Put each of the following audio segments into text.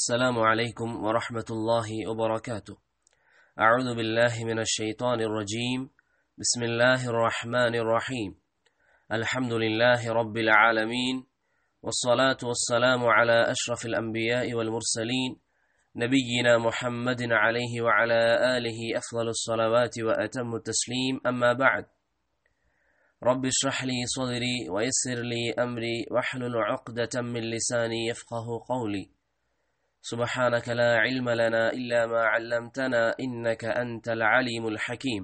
السلام عليكم ورحمة الله وبركاته أعوذ بالله من الشيطان الرجيم بسم الله الرحمن الرحيم الحمد لله رب العالمين والصلاة والسلام على أشرف الأنبياء والمرسلين نبينا محمد عليه وعلى آله أفضل الصلوات وأتم التسليم أما بعد رب اشرح لي صدري ويسر لي أمري واحلل عقدة من لساني يفقه قولي سبحانك لا علم لنا إلا ما علمتنا إنك أنت العليم الحكيم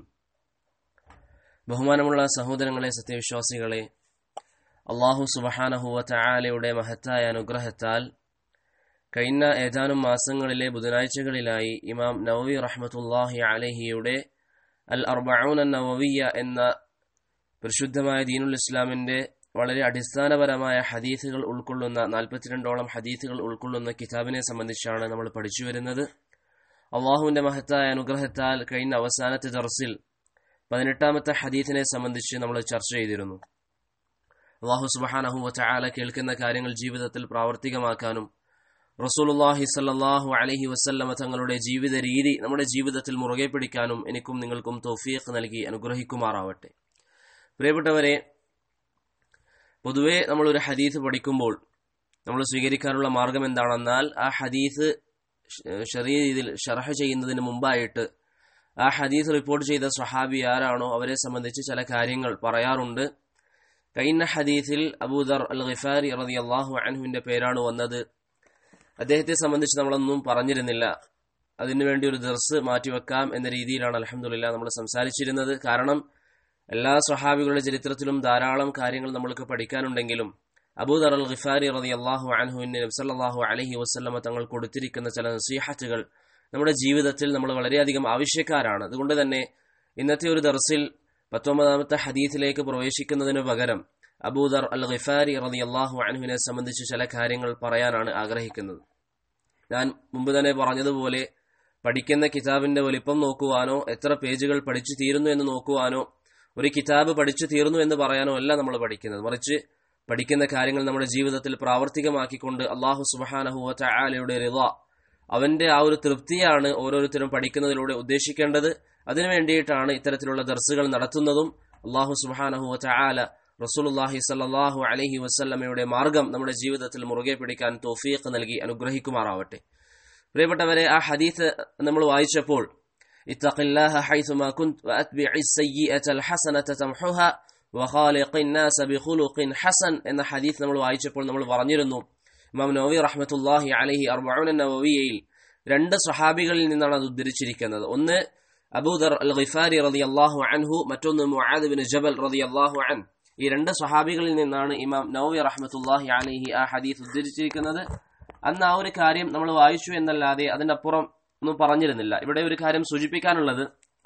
ബഹുമാനമുള്ള സഹോദരങ്ങളെ സത്യവിശ്വാസികളെ അള്ളാഹു സുബഹാനഹുവ ചായാലയുടെ മഹത്തായ അനുഗ്രഹത്താൽ കഴിഞ്ഞ ഏതാനും മാസങ്ങളിലെ ബുധനാഴ്ചകളിലായി ഇമാം നവവി റഹ്മത്തുല്ലാഹി അലഹിയുടെ അൽ അർബഊൻ നവവിയ എന്ന പരിശുദ്ധമായ ദീനുൽ ഇസ്ലാമിന്റെ വളരെ അടിസ്ഥാനപരമായ ഹദീസുകൾ ഉൾക്കൊള്ളുന്ന നാൽപ്പത്തിരണ്ടോളം ഹദീസുകൾ ഉൾക്കൊള്ളുന്ന കിതാബിനെ സംബന്ധിച്ചാണ് നമ്മൾ പഠിച്ചു വരുന്നത് അള്ളാഹുവിന്റെ മഹത്തായ അനുഗ്രഹത്താൽ കഴിഞ്ഞ അവസാനത്തെ ദർസിൽ പതിനെട്ടാമത്തെ ഹദീസിനെ സംബന്ധിച്ച് നമ്മൾ ചർച്ച ചെയ്തിരുന്നു അള്ളാഹു സുബഹാനഹു വചാല കേൾക്കുന്ന കാര്യങ്ങൾ ജീവിതത്തിൽ പ്രാവർത്തികമാക്കാനും റസൂലുല്ലാഹി സല്ലാഹു അലഹി വസല്ലമ തങ്ങളുടെ ജീവിത രീതി നമ്മുടെ ജീവിതത്തിൽ മുറുകെ പിടിക്കാനും എനിക്കും നിങ്ങൾക്കും തൗഫീഖ് നൽകി അനുഗ്രഹിക്കുമാറാവട്ടെ പ്രിയപ്പെട്ടവരെ പൊതുവെ നമ്മൾ ഒരു ഹദീസ് പഠിക്കുമ്പോൾ നമ്മൾ സ്വീകരിക്കാനുള്ള മാർഗം എന്താണെന്നാൽ ആ ഹദീസ് ചെറിയ രീതിയിൽ ഷർഹ ചെയ്യുന്നതിന് മുമ്പായിട്ട് ആ ഹദീസ് റിപ്പോർട്ട് ചെയ്ത സ്വഹാബി ആരാണോ അവരെ സംബന്ധിച്ച് ചില കാര്യങ്ങൾ പറയാറുണ്ട് കഴിഞ്ഞ ഹദീസിൽ അബൂദർ അൽ ഖിഫാരി റതി അള്ളാഹു അൻഹുവിന്റെ പേരാണ് വന്നത് അദ്ദേഹത്തെ സംബന്ധിച്ച് നമ്മളൊന്നും പറഞ്ഞിരുന്നില്ല അതിനുവേണ്ടി ഒരു ദർസ് മാറ്റിവെക്കാം എന്ന രീതിയിലാണ് അലഹമുല്ല നമ്മൾ സംസാരിച്ചിരുന്നത് കാരണം എല്ലാ സ്വഹാബികളുടെ ചരിത്രത്തിലും ധാരാളം കാര്യങ്ങൾ നമ്മൾക്ക് പഠിക്കാനുണ്ടെങ്കിലും അബൂദർ അൽ ഖിഫാരി റതി അള്ളാഹു അൻഹുവിന് നബ്സല്ലാഹു അലഹി വസ്ലമ തങ്ങൾ കൊടുത്തിരിക്കുന്ന ചില നസീഹത്തുകൾ നമ്മുടെ ജീവിതത്തിൽ നമ്മൾ വളരെയധികം ആവശ്യക്കാരാണ് അതുകൊണ്ട് തന്നെ ഇന്നത്തെ ഒരു ദർസിൽ പത്തൊമ്പതാമത്തെ ഹദീസിലേക്ക് പ്രവേശിക്കുന്നതിന് പകരം അബൂദർ അൽ ഖിഫാരി റതി അള്ളാഹു അൻഹുവിനെ സംബന്ധിച്ച് ചില കാര്യങ്ങൾ പറയാനാണ് ആഗ്രഹിക്കുന്നത് ഞാൻ മുമ്പ് തന്നെ പറഞ്ഞതുപോലെ പഠിക്കുന്ന കിതാബിന്റെ വലിപ്പം നോക്കുവാനോ എത്ര പേജുകൾ പഠിച്ചു തീരുന്നു എന്ന് നോക്കുവാനോ ഒരു കിതാബ് പഠിച്ചു തീർന്നു എന്ന് പറയാനോ അല്ല നമ്മൾ പഠിക്കുന്നത് മറിച്ച് പഠിക്കുന്ന കാര്യങ്ങൾ നമ്മുടെ ജീവിതത്തിൽ പ്രാവർത്തികമാക്കിക്കൊണ്ട് അള്ളാഹു സുബാനഹുവ ചായാലയുടെ റിവ അവന്റെ ആ ഒരു തൃപ്തിയാണ് ഓരോരുത്തരും പഠിക്കുന്നതിലൂടെ ഉദ്ദേശിക്കേണ്ടത് അതിനു വേണ്ടിയിട്ടാണ് ഇത്തരത്തിലുള്ള ദർസുകൾ നടത്തുന്നതും അള്ളാഹു സുബാനഹുവ ചായാല റസൂലുല്ലാഹി സല്ലാഹു അലഹി വസ്ല്ലമയുടെ മാർഗം നമ്മുടെ ജീവിതത്തിൽ മുറുകെ പിടിക്കാൻ തോഫീഖ് നൽകി അനുഗ്രഹിക്കുമാറാവട്ടെ പ്രിയപ്പെട്ടവരെ ആ ഹദീസ് നമ്മൾ വായിച്ചപ്പോൾ اتق الله حيثما كنت وأتبع السيئة الحسنة تمحها وخالق الناس بخلق حسن എന്ന ഹദീസ് നമ്മൾ വായിച്ചപ്പോൾ നമ്മൾ പറഞ്ഞിരുന്നു ഇമാം നവവി റഹ്മത്തുല്ലാഹി അലഹി അർബഊൻ നവവിയയിൽ രണ്ട് സ്വഹാബികളിൽ നിന്നാണ് അത് ഉദ്ധരിച്ചിരിക്കുന്നത് ഒന്ന് അബൂദർ അൽ ഖിഫാരി റതി അള്ളാഹു അൻഹു മറ്റൊന്ന് മുആദ് ബിൻ ജബൽ റതി അള്ളാഹു അൻ ഈ രണ്ട് സ്വഹാബികളിൽ നിന്നാണ് ഇമാം നവവി റഹ്മത്തുല്ലാഹി അലഹി ആ ഹദീസ് ഉദ്ധരിച്ചിരിക്കുന്നത് അന്ന് ആ ഒരു കാര്യം നമ്മൾ വായിച്ചു എന്നല്ലാതെ അതിനപ്പുറം ഒന്നും പറഞ്ഞിരുന്നില്ല ഇവിടെ ഒരു കാര്യം സൂചിപ്പിക്കാനുള്ളത്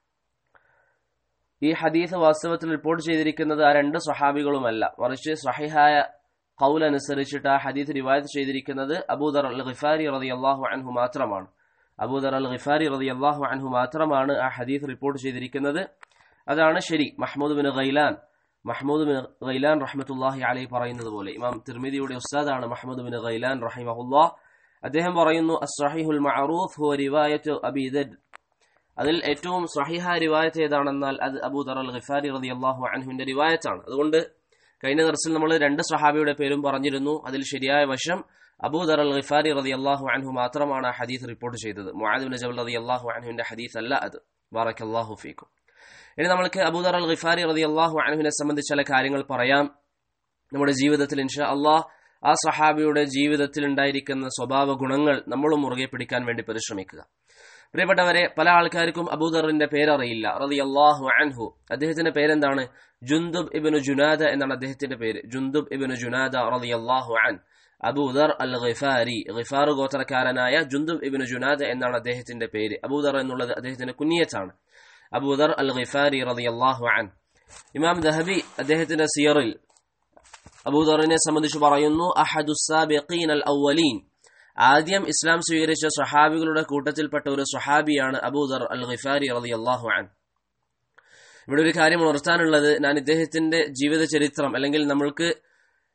ഈ ഹദീസ് വാസ്തവത്തിൽ റിപ്പോർട്ട് ചെയ്തിരിക്കുന്നത് ആ രണ്ട് സ്വഹാബികളുമല്ല മറിച്ച് സഹിഹായ കൗൽ അനുസരിച്ചിട്ട് ആ ഹദീസ് റിവായത്ത് ചെയ്തിരിക്കുന്നത് അബൂദർ അൽ ഖിഫാരി റതി അള്ളാഹു അൻഹു മാത്രമാണ് അബൂദർ അൽ ഖിഫാരി റതി അള്ളാഹു അൻഹു മാത്രമാണ് ആ ഹദീസ് റിപ്പോർട്ട് ചെയ്തിരിക്കുന്നത് അതാണ് ശരി Mahmud bin Ghailan Mahmud bin Ghailan റഹ്മത്തുല്ലാഹി അലൈ പറയുന്നത് പോലെ ഇമാം തിർമിദിയുടെ ഉസ്താദാണ് മഹ്മൂദ് ബിൻ ഗൈലാൻ റഹിമഹുല്ലാ അദ്ദേഹം പറയുന്നു അസ്സഹിഹുൽ മഅറൂഫ് ഹുവ റിവായത്തു അബി ദർ അതിൽ ഏറ്റവും സഹിഹ റിവായത്ത് ഏതാണെന്നാൽ അത് അബൂദർ അൽ ഖിഫാരി റളിയല്ലാഹു അൻഹുവിന്റെ റിവായത്താണ് അതുകൊണ്ട് കഴിഞ്ഞ ദർസിൽ നമ്മൾ രണ്ട് സഹാബിയുടെ പേരും പറഞ്ഞിരുന്നു അതിൽ ശരിയായ വശം അബൂദർ അൽ ഖിഫാരി റളിയല്ലാഹു അൻഹു മാത്രമാണ് ആ ഹദീസ് റിപ്പോർട്ട് ചെയ്തത് മുആദ് ബിൻ ജബൽ റളിയല്ലാഹു അൻഹുവിന്റെ ഹദീസ് അല്ല അത് ബാറക്കല്ലാഹു ഫീക്കും ഇനി നമുക്ക് അബൂദർ അൽ ഖിഫാരി റളിയല്ലാഹു അൻഹുവിനെ സംബന്ധിച്ച് ചില കാര്യങ്ങൾ പറയാം നമ്മുടെ ജീവിതത്തിൽ ഇൻഷാ അള്ളാഹ് ആ സഹാബിയുടെ ജീവിതത്തിൽ ഉണ്ടായിരിക്കുന്ന സ്വഭാവ ഗുണങ്ങൾ നമ്മളും മുറുകെ പിടിക്കാൻ വേണ്ടി പരിശ്രമിക്കുക പ്രിയപ്പെട്ടവരെ പല ആൾക്കാർക്കും അബൂദറിന്റെ പേരറിയില്ല റതി അള്ളാഹു അൻഹു അദ്ദേഹത്തിന്റെ പേരെന്താണ് ജുന്ദുബ് ഇബിനു ജുനാദ എന്നാണ് അദ്ദേഹത്തിന്റെ പേര് ജുന്ദുബ് ഇബിനു ജുനാദ റതി അള്ളാഹു അൻ അബൂദർ അൽ ഖിഫാരി ഖിഫാർ ഗോത്രക്കാരനായ ജുന്ദുബ് ഇബിനു ജുനാദ എന്നാണ് അദ്ദേഹത്തിന്റെ പേര് അബൂദർ എന്നുള്ളത് അദ്ദേഹത്തിന്റെ കുഞ്ഞിയത്താണ് അബൂദർ അൽ ഖിഫാരി റതി അള്ളാഹു അൻ ഇമാം ദഹബി അദ്ദേഹത്തിന്റെ സിയറിൽ അബൂദറിനെ സംബന്ധിച്ച് പറയുന്നു അഹദുസാബിഖീൻ അൽ അവലീൻ ആദ്യം ഇസ്ലാം സ്വീകരിച്ച സ്വഹാബികളുടെ കൂട്ടത്തിൽപ്പെട്ട ഒരു സ്വഹാബിയാണ് അബൂദർ അൽ ഖിഫാരി റതി അള്ളാഹു അൻ ഇവിടെ ഒരു കാര്യം ഉണർത്താനുള്ളത് ഞാൻ ഇദ്ദേഹത്തിന്റെ ജീവിത ചരിത്രം അല്ലെങ്കിൽ നമ്മൾക്ക്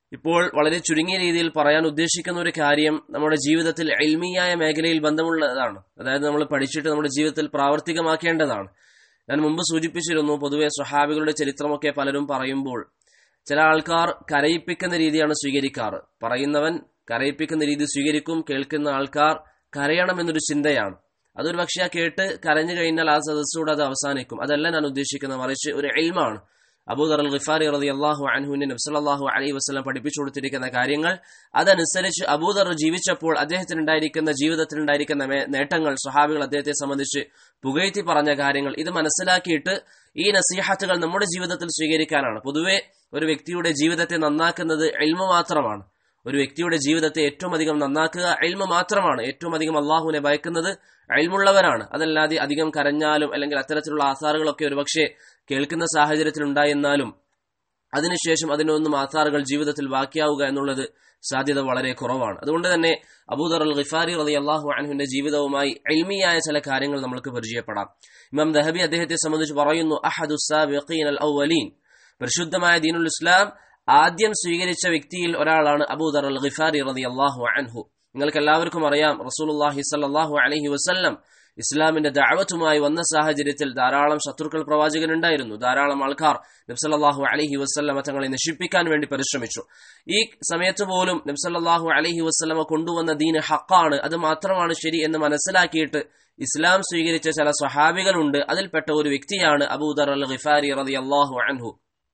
ഇപ്പോൾ വളരെ ചുരുങ്ങിയ രീതിയിൽ പറയാൻ ഉദ്ദേശിക്കുന്ന ഒരു കാര്യം നമ്മുടെ ജീവിതത്തിൽ എൽമിയായ മേഖലയിൽ ബന്ധമുള്ളതാണ് അതായത് നമ്മൾ പഠിച്ചിട്ട് നമ്മുടെ ജീവിതത്തിൽ പ്രാവർത്തികമാക്കേണ്ടതാണ് ഞാൻ മുമ്പ് സൂചിപ്പിച്ചിരുന്നു പൊതുവെ സ്വഹാബികളുടെ ചരിത്രമൊക്കെ പലരും പറയുമ്പോൾ ചില ആൾക്കാർ കരയിപ്പിക്കുന്ന രീതിയാണ് സ്വീകരിക്കാറ് പറയുന്നവൻ കരയിപ്പിക്കുന്ന രീതി സ്വീകരിക്കും കേൾക്കുന്ന ആൾക്കാർ കരയണമെന്നൊരു ചിന്തയാണ് അതൊരു പക്ഷേ ആ കേട്ട് കരഞ്ഞു കഴിഞ്ഞാൽ ആ സദസ്സോട് അത് അവസാനിക്കും അതല്ല ഞാൻ ഉദ്ദേശിക്കുന്നത് മറിച്ച് ഒരു എൽമാണ് അബൂദർ അൽ ഖിഫാരി റതി അള്ളാഹു അൻഹുവിന്റെ നബ്സല്ലാഹു അലൈഹി വസ്ലം പഠിപ്പിച്ചു കൊടുത്തിരിക്കുന്ന കാര്യങ്ങൾ അതനുസരിച്ച് അബൂദർ ജീവിച്ചപ്പോൾ അദ്ദേഹത്തിന് ഉണ്ടായിരിക്കുന്ന ജീവിതത്തിൽ ഉണ്ടായിരിക്കുന്ന നേട്ടങ്ങൾ സ്വഹാബികൾ അദ്ദേഹത്തെ സംബന്ധിച്ച് പുകഴ്ത്തി പറഞ്ഞ കാര്യങ്ങൾ ഇത് മനസ്സിലാക്കിയിട്ട് ഈ നസീഹത്തുകൾ നമ്മുടെ ജീവിതത്തിൽ സ്വീകരിക്കാനാണ് പൊതുവെ ഒരു വ്യക്തിയുടെ ജീവിതത്തെ നന്നാക്കുന്നത് എൽമ മാത്രമാണ് ഒരു വ്യക്തിയുടെ ജീവിതത്തെ ഏറ്റവും അധികം നന്നാക്കുക എൽമ മാത്രമാണ് ഏറ്റവും അധികം അള്ളാഹുവിനെ ഭയക്കുന്നത് അയൽമുള്ളവരാണ് അതല്ലാതെ അധികം കരഞ്ഞാലും അല്ലെങ്കിൽ അത്തരത്തിലുള്ള ആധാറുകളൊക്കെ ഒരുപക്ഷെ കേൾക്കുന്ന സാഹചര്യത്തിൽ ഉണ്ടായെന്നാലും അതിനുശേഷം അതിനൊന്നും ആധാറുകൾ ജീവിതത്തിൽ ബാക്കിയാവുക എന്നുള്ളത് സാധ്യത വളരെ കുറവാണ് അതുകൊണ്ട് തന്നെ അബൂദർ അൽ ഖിഫാരി റതി അള്ളാഹു അൻഹുവിന്റെ ജീവിതവുമായി എൽമിയായ ചില കാര്യങ്ങൾ നമുക്ക് പരിചയപ്പെടാം ഇമാം ദഹബി അദ്ദേഹത്തെ സംബന്ധിച്ച് പറയുന്നു അഹദുസാബിഖീൻ അൽ ഔവലീൻ പരിശുദ്ധമായ ദീനുൽ ഇസ്ലാം ആദ്യം സ്വീകരിച്ച വ്യക്തിയിൽ ഒരാളാണ് അബൂദർ അൽ ഖിഫാരി റതി അള്ളാഹു അൻഹു നിങ്ങൾക്ക് എല്ലാവർക്കും അറിയാം റസൂലുല്ലാഹി സല്ലാഹു അലഹി വസ്ല്ലം ഇസ്ലാമിന്റെ ദാവത്തുമായി വന്ന സാഹചര്യത്തിൽ ധാരാളം ശത്രുക്കൾ പ്രവാചകനുണ്ടായിരുന്നു ധാരാളം ആൾക്കാർ നബ്സല്ലാഹു അലഹി വസ്ല്ലമ തങ്ങളെ നശിപ്പിക്കാൻ വേണ്ടി പരിശ്രമിച്ചു ഈ സമയത്ത് പോലും നബ്സല്ലാഹു അലഹി വസ്ല്ലമ കൊണ്ടുവന്ന ദീന് ഹക്കാണ് അത് മാത്രമാണ് ശരി എന്ന് മനസ്സിലാക്കിയിട്ട് ഇസ്ലാം സ്വീകരിച്ച ചില സ്വഹാബികളുണ്ട് അതിൽപ്പെട്ട ഒരു വ്യക്തിയാണ് അബൂദർ അൽ ഖിഫാരി റതി അള്ളാഹു അൻഹു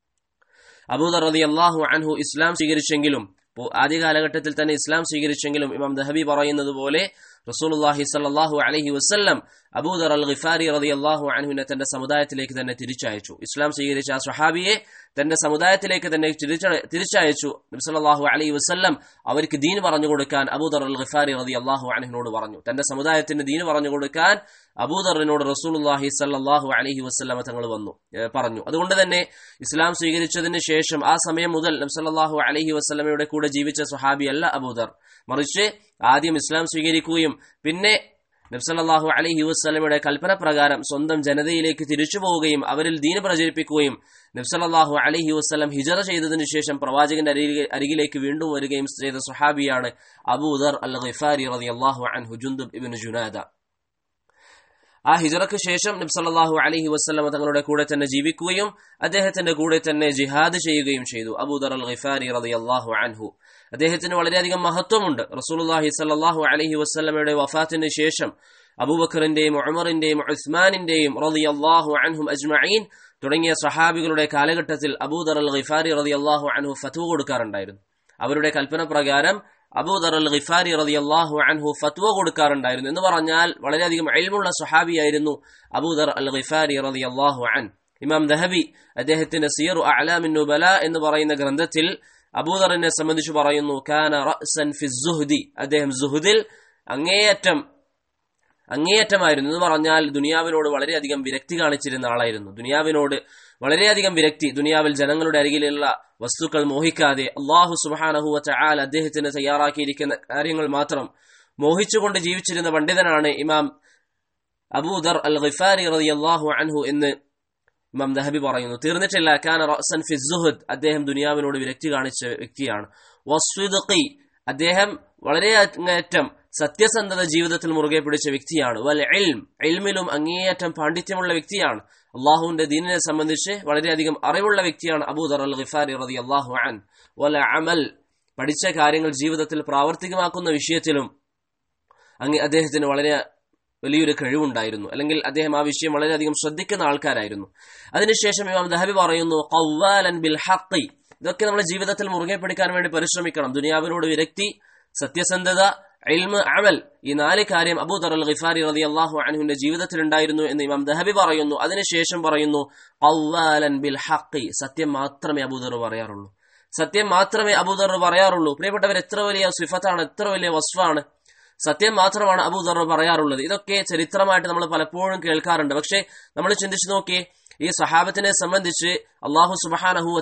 അബൂദർ റതി അള്ളാഹു അൻഹു ഇസ്ലാം സ്വീകരിച്ചെങ്കിലും ആദ്യ കാലഘട്ടത്തിൽ തന്നെ ഇസ്ലാം സ്വീകരിച്ചെങ്കിലും ഇമാം ദഹബി പറയുന്നത് പോലെ റസൂലുല്ലാഹി സല്ലാഹു അലഹി വസ്ല്ലം അബൂദർ അൽ ഖിഫാരി റതി അള്ളാഹു അൻഹുവിനെ തന്റെ സമുദായത്തിലേക്ക് തന്നെ തിരിച്ചയച്ചു ഇസ്ലാം സ്വീകരിച്ച ആ സ്വഹാബിയെ തന്റെ സമുദായത്തിലേക്ക് തന്നെ തിരിച്ചയച്ചു നബ്സല്ലാഹു അലൈഹി വസ്ല്ലം അവർക്ക് ദീൻ പറഞ്ഞു കൊടുക്കാൻ അബൂദർ അൽ ഖിഫാരി റതി അള്ളാഹു അൻഹിനോട് പറഞ്ഞു തന്റെ സമുദായത്തിന് ദീൻ പറഞ്ഞു കൊടുക്കാൻ അബൂദറിനോട് റസൂലുല്ലാഹി സല്ലാഹു അലഹി വസ്ല്ലമ തങ്ങൾ വന്നു പറഞ്ഞു അതുകൊണ്ട് തന്നെ ഇസ്ലാം സ്വീകരിച്ചതിന് ശേഷം ആ സമയം മുതൽ നബ്സല്ലാഹു അലഹി വസ്ലമയുടെ കൂടെ ജീവിച്ച സ്വഹാബി അല്ല അബൂദർ മറിച്ച് ആദ്യം ഇസ്ലാം സ്വീകരിക്കുകയും പിന്നെ നബ്സല്ലാഹു അലഹി വസ്ലമയുടെ കൽപ്പന പ്രകാരം സ്വന്തം ജനതയിലേക്ക് തിരിച്ചു പോവുകയും അവരിൽ ദീന് പ്രചരിപ്പിക്കുകയും നബ്സല്ലാഹു അലഹി വസ്ലം ഹിജറ ചെയ്തതിനു ശേഷം പ്രവാചകന്റെ അരികിലേക്ക് വീണ്ടും വരികയും ചെയ്ത സുഹാബിയാണ് അബൂദർ അൽ ഖിഫാരി റതി അള്ളാഹു അൻഹു ജുന്ദുബ് ഇബിൻ ജുനാദ ആ ഹിജറയ്ക്ക് ശേഷം നബ്സല്ലാഹു അലഹി വസ്ലമ തങ്ങളുടെ കൂടെ തന്നെ ജീവിക്കുകയും അദ്ദേഹത്തിന്റെ കൂടെ തന്നെ ജിഹാദ് ചെയ്യുകയും ചെയ്തു അബൂദർ അൽ ഖിഫാരി റതി അള്ളാഹു അൻഹു അദ്ദേഹത്തിന് വളരെയധികം മഹത്വമുണ്ട് റസൂലുല്ലാഹി സല്ലാഹു അലഹി വസ്ലമയുടെ വഫാത്തിന് ശേഷം അബൂബക്കറിന്റെയും ഉമറിന്റെയും ഉസ്മാനിന്റെയും റതി അള്ളാഹു അൻഹും അജ്മഈൻ തുടങ്ങിയ സഹാബികളുടെ കാലഘട്ടത്തിൽ അബൂദർ അൽ ഖിഫാരി റതി അള്ളാഹു അൻഹു ഫത്വ കൊടുക്കാറുണ്ടായിരുന്നു അവരുടെ കൽപ്പന പ്രകാരം അബൂദർ അൽ ഖിഫാരി റതി അള്ളാഹു അൻഹു ഫത്വ കൊടുക്കാറുണ്ടായിരുന്നു എന്ന് പറഞ്ഞാൽ വളരെയധികം അയൽമുള്ള സുഹാബിയായിരുന്നു അബൂദർ അൽ ഖിഫാരി റതി അള്ളാഹു അൻ ഇമാം ദഹബി അദ്ദേഹത്തിന്റെ സിയർ അലാമിൻ നുബല എന്ന് പറയുന്ന ഗ്രന്ഥത്തിൽ അബൂദറിനെ സംബന്ധിച്ച് പറയുന്നു കാന റഅസൻ ഫി സുഹ്ദി അദ്ദേഹം സുഹുദിൽ അങ്ങേയറ്റം അങ്ങേയറ്റമായിരുന്നു എന്ന് പറഞ്ഞാൽ ദുനിയാവിനോട് വളരെയധികം വിരക്തി കാണിച്ചിരുന്ന ആളായിരുന്നു ദുനിയാവിനോട് വളരെയധികം വിരക്തി ദുനിയാവിൽ ജനങ്ങളുടെ അരികിലുള്ള വസ്തുക്കൾ മോഹിക്കാതെ അള്ളാഹു സുബാനഹുവ ചാൽ അദ്ദേഹത്തിന് തയ്യാറാക്കിയിരിക്കുന്ന കാര്യങ്ങൾ മാത്രം മോഹിച്ചുകൊണ്ട് ജീവിച്ചിരുന്ന പണ്ഡിതനാണ് ഇമാം അബൂദർ അൽ ഖിഫാരി റതി അള്ളാഹു അൻഹു എന്ന് ഇമാം ദഹബി പറയുന്നു തീർന്നിട്ടില്ല ഖാൻ റസൻ ഫി സുഹദ് അദ്ദേഹം ദുനിയാവിനോട് വിരക്തി കാണിച്ച വ്യക്തിയാണ് വസ്വിദി അദ്ദേഹം വളരെ അങ്ങേയറ്റം സത്യസന്ധത ജീവിതത്തിൽ മുറുകെ പിടിച്ച വ്യക്തിയാണ് വൽ എൽം എൽമിലും അങ്ങേയറ്റം പാണ്ഡിത്യമുള്ള വ്യക്തിയാണ് അള്ളാഹുവിന്റെ ദീനിനെ സംബന്ധിച്ച് വളരെയധികം അറിവുള്ള വ്യക്തിയാണ് അബൂദർ അൽ ഖിഫാരി റതി അള്ളാഹു അൻ വല അമൽ പഠിച്ച കാര്യങ്ങൾ ജീവിതത്തിൽ പ്രാവർത്തികമാക്കുന്ന വിഷയത്തിലും അങ്ങ് അദ്ദേഹത്തിന് വളരെ വലിയൊരു കഴിവുണ്ടായിരുന്നു അല്ലെങ്കിൽ അദ്ദേഹം ആ വിഷയം വളരെയധികം ശ്രദ്ധിക്കുന്ന ആൾക്കാരായിരുന്നു അതിനുശേഷം ഇമാം ദഹബി പറയുന്നു ഖവ്വാലൻ ബിൽ ഹഖി ഇതൊക്കെ നമ്മുടെ ജീവിതത്തിൽ മുറുകെ പിടിക്കാൻ വേണ്ടി പരിശ്രമിക്കണം ദുനിയാവിനോട് വിരക്തി സത്യസന്ധത ഇൽമ് അമൽ ഈ നാല് കാര്യം അബൂദർ അൽ ഖിഫാരി റതി അള്ളാഹു അൻഹുവിന്റെ ജീവിതത്തിൽ ഉണ്ടായിരുന്നു എന്ന് ഇമാം ദഹബി പറയുന്നു അതിനുശേഷം പറയുന്നു ഖവ്വാലൻ ബിൽ ഹഖി സത്യം മാത്രമേ അബൂദർ പറയാറുള്ളൂ സത്യം മാത്രമേ അബൂദർ പറയാറുള്ളൂ പ്രിയപ്പെട്ടവർ എത്ര വലിയ സിഫത്താണ് എത്ര വലിയ വസ്ഫാണ് സത്യം മാത്രമാണ് അബൂദർ പറയാറുള്ളത് ഇതൊക്കെ ചരിത്രമായിട്ട് നമ്മൾ പലപ്പോഴും കേൾക്കാറുണ്ട് പക്ഷേ നമ്മൾ ചിന്തിച്ചു നോക്കി ഈ സഹാബത്തിനെ സംബന്ധിച്ച് അള്ളാഹു സുബാനഹു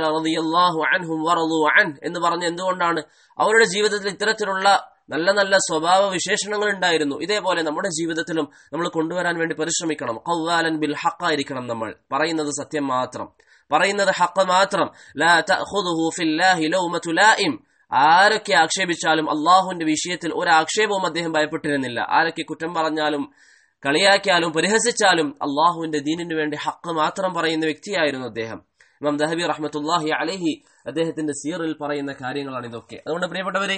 അൻഹും അൻ എന്ന് പറഞ്ഞ എന്തുകൊണ്ടാണ് അവരുടെ ജീവിതത്തിൽ ഇത്തരത്തിലുള്ള നല്ല നല്ല സ്വഭാവ വിശേഷണങ്ങൾ ഉണ്ടായിരുന്നു ഇതേപോലെ നമ്മുടെ ജീവിതത്തിലും നമ്മൾ കൊണ്ടുവരാൻ വേണ്ടി പരിശ്രമിക്കണം കൗവാലൻ ബിൽ ഹക്കായിരിക്കണം നമ്മൾ പറയുന്നത് സത്യം മാത്രം പറയുന്നത് ഹക്ക് മാത്രം ലാ തഅഖുദുഹു ഫില്ലാഹി ലൗമതു ലായിം ആരൊക്കെ ആക്ഷേപിച്ചാലും അള്ളാഹുവിന്റെ വിഷയത്തിൽ ഒരു ആക്ഷേപവും അദ്ദേഹം ഭയപ്പെട്ടിരുന്നില്ല ആരൊക്കെ കുറ്റം പറഞ്ഞാലും കളിയാക്കിയാലും പരിഹസിച്ചാലും അള്ളാഹുവിന്റെ ദീനിനു വേണ്ടി ഹക്ക് മാത്രം പറയുന്ന വ്യക്തിയായിരുന്നു അദ്ദേഹം ഇമാം ദഹബി റഹ്മത്തുല്ലാഹി അലഹി അദ്ദേഹത്തിന്റെ സീറിൽ പറയുന്ന കാര്യങ്ങളാണ് ഇതൊക്കെ അതുകൊണ്ട് പ്രിയപ്പെട്ടവരെ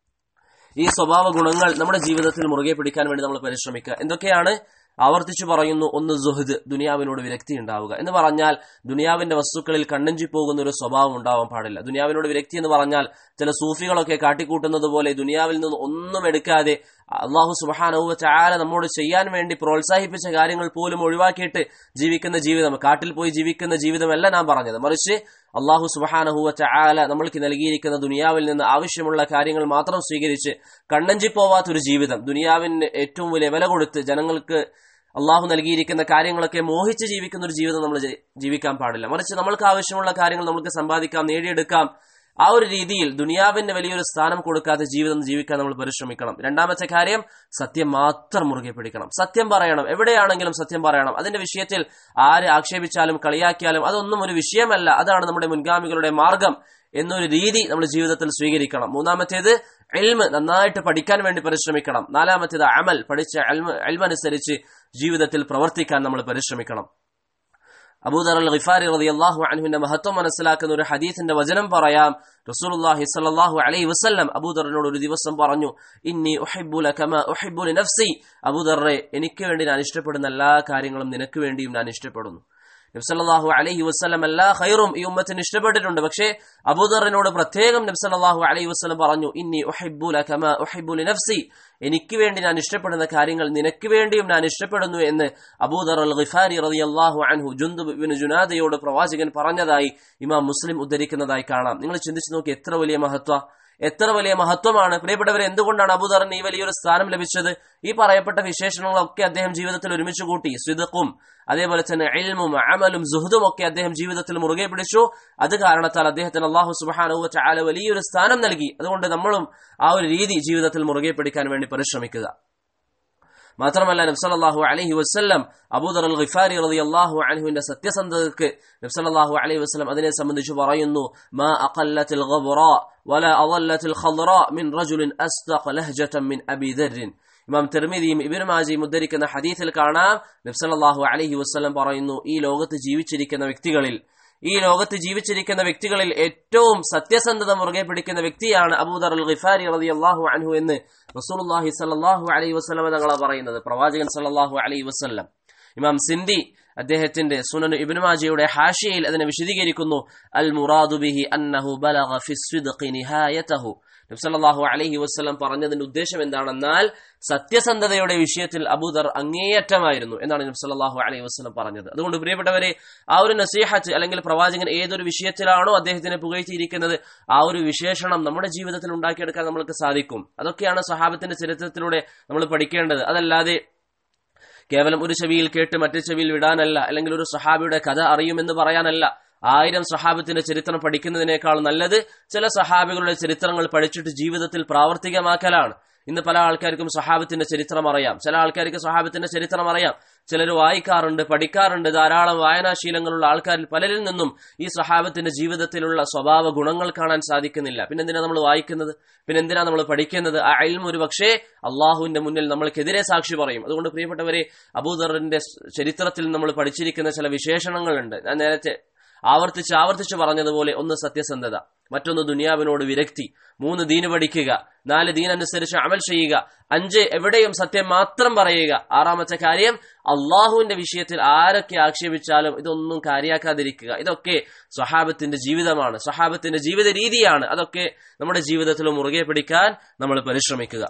ഈ സ്വഭാവ ഗുണങ്ങൾ നമ്മുടെ ജീവിതത്തിൽ മുറുകെ പിടിക്കാൻ വേണ്ടി നമ്മൾ പരിശ്രമിക്കുക എന്തൊക്കെയാണ് ആവർത്തിച്ചു പറയുന്നു ഒന്ന് സുഹദ് ദുനിയാവിനോട് വിരക്തി ഉണ്ടാവുക എന്ന് പറഞ്ഞാൽ ദുനിയാവിന്റെ വസ്തുക്കളിൽ കണ്ണഞ്ചി പോകുന്ന ഒരു സ്വഭാവം ഉണ്ടാവാൻ പാടില്ല ദുനിയാവിനോട് വിരക്തി എന്ന് പറഞ്ഞാൽ ചില സൂഫികളൊക്കെ കാട്ടിക്കൂട്ടുന്നത് പോലെ ദുനിയാവിൽ നിന്ന് ഒന്നും എടുക്കാതെ അള്ളാഹു സുബാനഹുവ ചാല നമ്മോട് ചെയ്യാൻ വേണ്ടി പ്രോത്സാഹിപ്പിച്ച കാര്യങ്ങൾ പോലും ഒഴിവാക്കിയിട്ട് ജീവിക്കുന്ന ജീവിതം കാട്ടിൽ പോയി ജീവിക്കുന്ന ജീവിതമല്ല നാം പറഞ്ഞത് മറിച്ച് അള്ളാഹു സുബാനഹുവ ചാല നമ്മൾക്ക് നൽകിയിരിക്കുന്ന ദുനിയാവിൽ നിന്ന് ആവശ്യമുള്ള കാര്യങ്ങൾ മാത്രം സ്വീകരിച്ച് കണ്ണഞ്ചി പോവാത്തൊരു ജീവിതം ദുനിയാവിന് ഏറ്റവും വലിയ വില കൊടുത്ത് ജനങ്ങൾക്ക് അള്ളാഹു നൽകിയിരിക്കുന്ന കാര്യങ്ങളൊക്കെ മോഹിച്ച് ജീവിക്കുന്ന ഒരു ജീവിതം നമ്മൾ ജീവിക്കാൻ പാടില്ല മറിച്ച് നമ്മൾക്ക് ആവശ്യമുള്ള കാര്യങ്ങൾ നമുക്ക് സമ്പാദിക്കാം നേടിയെടുക്കാം ആ ഒരു രീതിയിൽ ദുനിയാവിന്റെ വലിയൊരു സ്ഥാനം കൊടുക്കാതെ ജീവിതം ജീവിക്കാൻ നമ്മൾ പരിശ്രമിക്കണം രണ്ടാമത്തെ കാര്യം സത്യം മാത്രം മുറുകെ പിടിക്കണം സത്യം പറയണം എവിടെയാണെങ്കിലും സത്യം പറയണം അതിന്റെ വിഷയത്തിൽ ആര് ആക്ഷേപിച്ചാലും കളിയാക്കിയാലും അതൊന്നും ഒരു വിഷയമല്ല അതാണ് നമ്മുടെ മുൻഗാമികളുടെ മാർഗം എന്നൊരു രീതി നമ്മൾ ജീവിതത്തിൽ സ്വീകരിക്കണം മൂന്നാമത്തേത് എൽമ് നന്നായിട്ട് പഠിക്കാൻ വേണ്ടി പരിശ്രമിക്കണം നാലാമത്തേത് അമൽ പഠിച്ച എൽമനുസരിച്ച് ജീവിതത്തിൽ പ്രവർത്തിക്കാൻ നമ്മൾ പരിശ്രമിക്കണം അബൂദർ അൽ ഖിഫാരി റളിയല്ലാഹു അൻഹുവിന്റെ മഹത്വം മനസ്സിലാക്കുന്ന ഒരു ഹദീസിന്റെ വചനം പറയാം റസൂലുള്ളാഹി സ്വല്ലല്ലാഹു അലൈഹി വസല്ലം അബൂദറിനോട് ഒരു ദിവസം പറഞ്ഞു ഇന്നി ഉഹിബ്ബു ലകമാ ഉഹിബ്ബു ലിനഫ്സി അബൂദറെ എനിക്ക് വേണ്ടി ഞാൻ ഇഷ്ടപ്പെടുന്ന എല്ലാ കാര്യങ്ങളും നിനക്ക് വേണ്ടിയും ഞാൻ ഇഷ്ടപ്പെടുന്നു നബ്സല്ലാഹു അലൈഹി വസ്ലം എല്ലാ ഖൈറും ഈ ഉമ്മത്തിന് ഇഷ്ടപ്പെട്ടിട്ടുണ്ട് പക്ഷേ അബൂദറിനോട് പ്രത്യേകം നബ്സല്ലാഹു അലൈഹി വസ്ലം പറഞ്ഞു ഇന്നി ഉഹിബ്ബുല കമ ഉഹിബ്ബുലി നഫ്സി എനിക്ക് വേണ്ടി ഞാൻ ഇഷ്ടപ്പെടുന്ന കാര്യങ്ങൾ നിനക്ക് വേണ്ടിയും ഞാൻ ഇഷ്ടപ്പെടുന്നു എന്ന് അബൂദർ അൽ ഖിഫാരി റളിയല്ലാഹു അൻഹു ജുന്ദുബ് ഇബ്നു ജുനാദയോട് പ്രവാചകൻ പറഞ്ഞതായി ഇമാം മുസ്ലിം ഉദ്ധരിക്കുന്നതായി കാണാം നിങ്ങൾ ചിന്തിച്ചു നോക്കി എത്ര വലിയ മഹത്വ എത്ര വലിയ മഹത്വമാണ് പ്രിയപ്പെട്ടവരെ എന്തുകൊണ്ടാണ് അബൂദറിന് ഈ വലിയൊരു സ്ഥാനം ലഭിച്ചത് ഈ പറയപ്പെട്ട വിശേഷണങ്ങളൊക്കെ അദ്ദേഹം ജീവിതത്തിൽ ഒരുമിച്ച് കൂട്ടി സ്വിദക്കും അതേപോലെ തന്നെ എൽമും അമലും സുഹൃദും ഒക്കെ അദ്ദേഹം ജീവിതത്തിൽ മുറുകെ പിടിച്ചു അത് കാരണത്താൽ അദ്ദേഹത്തിന് അള്ളാഹു സുബാനുവ ചാല വലിയൊരു സ്ഥാനം നൽകി അതുകൊണ്ട് നമ്മളും ആ ഒരു രീതി ജീവിതത്തിൽ മുറുകെ പിടിക്കാൻ വേണ്ടി പരിശ്രമിക്കുക മാത്രമല്ല നബ്സല്ലാഹു അലഹി വസ്ല്ലം അബൂദർ അൽ ഖിഫാരി റളി അള്ളാഹു അൻഹുവിന്റെ സത്യസന്ധതയ്ക്ക് നബ്സല്ലാഹു അലൈഹി വസ്ലം അതിനെ സംബന്ധിച്ച് പറയുന്നു മാ അഖല്ലത്തിൽ വല അളല്ലത്തിൽ മിൻ റജുലിൻ അസ്തഖ ലഹ്ജതൻ മിൻ അബി ദർരിൻ ഇമാം തെർമിദിയും ഇബിൻ മാജിയും ഉദ്ധരിക്കുന്ന ഹദീസിൽ കാണാം നബ്സല്ലാഹു അലഹി വസ്ലം പറയുന്നു ഈ ലോകത്ത് ജീവിച്ചിരിക്കുന്ന വ്യക്തികളിൽ ഈ ലോകത്ത് ജീവിച്ചിരിക്കുന്ന വ്യക്തികളിൽ ഏറ്റവും സത്യസന്ധത മുറുകെ പിടിക്കുന്ന വ്യക്തിയാണ് അബൂദർ അൽ ഖിഫാരി റതി അള്ളാഹു അൻഹു എന്ന് റസൂലുള്ളാഹി സല്ലല്ലാഹു അലൈഹി വസല്ലം തങ്ങളാ പറയുന്നത് പ്രവാചകൻ സല്ലല്ലാഹു അലൈഹി വസല്ലം ഇമാം സിന്ധി അദ്ദേഹത്തിന്റെ സുനൻ ഇബ്നു മാജിയുടെ ഹാഷിയയിൽ അതിനെ വിശദീകരിക്കുന്നു അൽ മുറാദു ബിഹി അന്നഹു ബലഗ ഫി സ്വിദ്ഖി നിഹായതഹു നബ്സല്ലാഹു അലൈഹി വസ്ലം പറഞ്ഞതിന്റെ ഉദ്ദേശം എന്താണെന്നാൽ സത്യസന്ധതയുടെ വിഷയത്തിൽ അബൂദർ അങ്ങേയറ്റമായിരുന്നു എന്നാണ് നബ്സല്ലാഹു അലൈഹി വസ്ലം പറഞ്ഞത് അതുകൊണ്ട് പ്രിയപ്പെട്ടവരെ ആ ഒരു നസീഹത്ത് അല്ലെങ്കിൽ പ്രവാചകൻ ഏതൊരു വിഷയത്തിലാണോ അദ്ദേഹത്തിനെ പുകഴ്ത്തിയിരിക്കുന്നത് ആ ഒരു വിശേഷണം നമ്മുടെ ജീവിതത്തിൽ ഉണ്ടാക്കിയെടുക്കാൻ നമ്മൾക്ക് സാധിക്കും അതൊക്കെയാണ് സഹാബത്തിന്റെ ചരിത്രത്തിലൂടെ നമ്മൾ പഠിക്കേണ്ടത് അതല്ലാതെ കേവലം ഒരു ചെവിയിൽ കേട്ട് മറ്റേ ചെവിയിൽ വിടാനല്ല അല്ലെങ്കിൽ ഒരു സഹാബിയുടെ കഥ അറിയുമെന്ന് പറയാനല്ല ആയിരം സഹാബത്തിന്റെ ചരിത്രം പഠിക്കുന്നതിനേക്കാൾ നല്ലത് ചില സഹാബികളുടെ ചരിത്രങ്ങൾ പഠിച്ചിട്ട് ജീവിതത്തിൽ പ്രാവർത്തികമാക്കലാണ് ഇന്ന് പല ആൾക്കാർക്കും സഹാബത്തിന്റെ ചരിത്രം അറിയാം ചില ആൾക്കാർക്ക് സഹാബത്തിന്റെ ചരിത്രം അറിയാം ചിലർ വായിക്കാറുണ്ട് പഠിക്കാറുണ്ട് ധാരാളം വായനാശീലങ്ങളുള്ള ആൾക്കാരിൽ പലരിൽ നിന്നും ഈ സഹാബത്തിന്റെ ജീവിതത്തിലുള്ള സ്വഭാവ ഗുണങ്ങൾ കാണാൻ സാധിക്കുന്നില്ല പിന്നെ എന്തിനാ നമ്മൾ വായിക്കുന്നത് പിന്നെ എന്തിനാ നമ്മൾ പഠിക്കുന്നത് ആ അയൽമ ഒരു പക്ഷേ അള്ളാഹുവിന്റെ മുന്നിൽ നമ്മൾക്കെതിരെ സാക്ഷി പറയും അതുകൊണ്ട് പ്രിയപ്പെട്ടവരെ അബൂദറിന്റെ ചരിത്രത്തിൽ നമ്മൾ പഠിച്ചിരിക്കുന്ന ചില വിശേഷണങ്ങളുണ്ട് ഞാൻ നേരത്തെ ആവർത്തിച്ച് ആവർത്തിച്ച് പറഞ്ഞതുപോലെ ഒന്ന് സത്യസന്ധത മറ്റൊന്ന് ദുനിയാവിനോട് വിരക്തി മൂന്ന് ദീന് പഠിക്കുക നാല് ദീനനുസരിച്ച് അമൽ ചെയ്യുക അഞ്ച് എവിടെയും സത്യം മാത്രം പറയുക ആറാമത്തെ കാര്യം അള്ളാഹുവിന്റെ വിഷയത്തിൽ ആരൊക്കെ ആക്ഷേപിച്ചാലും ഇതൊന്നും കാര്യാക്കാതിരിക്കുക ഇതൊക്കെ സ്വഹാബത്തിന്റെ ജീവിതമാണ് സ്വഹാബത്തിന്റെ ജീവിത രീതിയാണ് അതൊക്കെ നമ്മുടെ ജീവിതത്തിൽ മുറുകെ പിടിക്കാൻ നമ്മൾ പരിശ്രമിക്കുക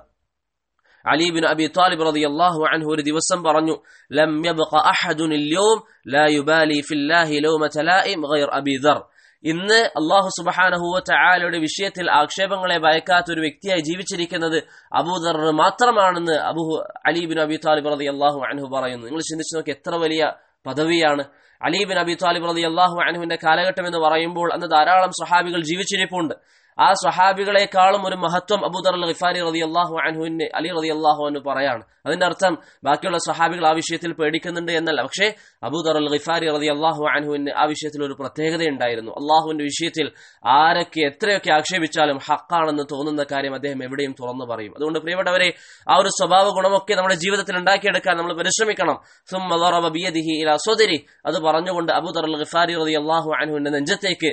അലി ബിൻ അബി താലിബ് റളിയല്ലാഹു അൻഹു ഒരു ദിവസം പറഞ്ഞു ലം യബ്ഖ അഹദുൻ اليوم لا يبالي في الله لومة لائم غير أبي ذر ഇന്ന് അള്ളാഹു സുബഹാനഹുവ ചായാലയുടെ വിഷയത്തിൽ ആക്ഷേപങ്ങളെ ഭയക്കാത്ത ഒരു വ്യക്തിയായി ജീവിച്ചിരിക്കുന്നത് അബൂദർ മാത്രമാണെന്ന് അബു അലീബിൻ അബി താലിബ് റതി അള്ളാഹു അൻഹു പറയുന്നു നിങ്ങൾ ചിന്തിച്ചു നോക്കി എത്ര വലിയ പദവിയാണ് അലീബിൻ അബി താലിബ് റതി അള്ളാഹു അൻഹുവിന്റെ കാലഘട്ടം എന്ന് പറയുമ്പോൾ അന്ന് ധാരാളം സ്വഹാബികൾ ജീവിച്ചിരിപ്പുണ്ട് ആ സ്വഹാബികളെക്കാളും ഒരു മഹത്വം അബൂദർ അൽ ഖിഫാരി റതി അള്ളാഹു അൻഹുവിന് അലി റതി അള്ളാഹു എന്ന് പറയാണ് അതിന്റെ അർത്ഥം ബാക്കിയുള്ള സ്വഹാബികൾ ആ വിഷയത്തിൽ പേടിക്കുന്നുണ്ട് എന്നല്ല പക്ഷേ അബൂദർ അൽ ഖിഫാരി റതി അള്ളാഹു അൻഹുവിന് ആ വിഷയത്തിൽ ഒരു പ്രത്യേകതയുണ്ടായിരുന്നു അള്ളാഹുവിന്റെ വിഷയത്തിൽ ആരൊക്കെ എത്രയൊക്കെ ആക്ഷേപിച്ചാലും ഹക്കാണെന്ന് തോന്നുന്ന കാര്യം അദ്ദേഹം എവിടെയും തുറന്നു പറയും അതുകൊണ്ട് പ്രിയപ്പെട്ടവരെ ആ ഒരു സ്വഭാവ ഗുണമൊക്കെ നമ്മുടെ ജീവിതത്തിൽ ഉണ്ടാക്കിയെടുക്കാൻ നമ്മൾ പരിശ്രമിക്കണം സുമ്മ ضرب بيده إلى صدره അത് പറഞ്ഞുകൊണ്ട് അബൂദർ അൽ ഖിഫാരി റതി അള്ളാഹു അൻഹുവിന്റെ നെഞ്ചത്തേക്ക്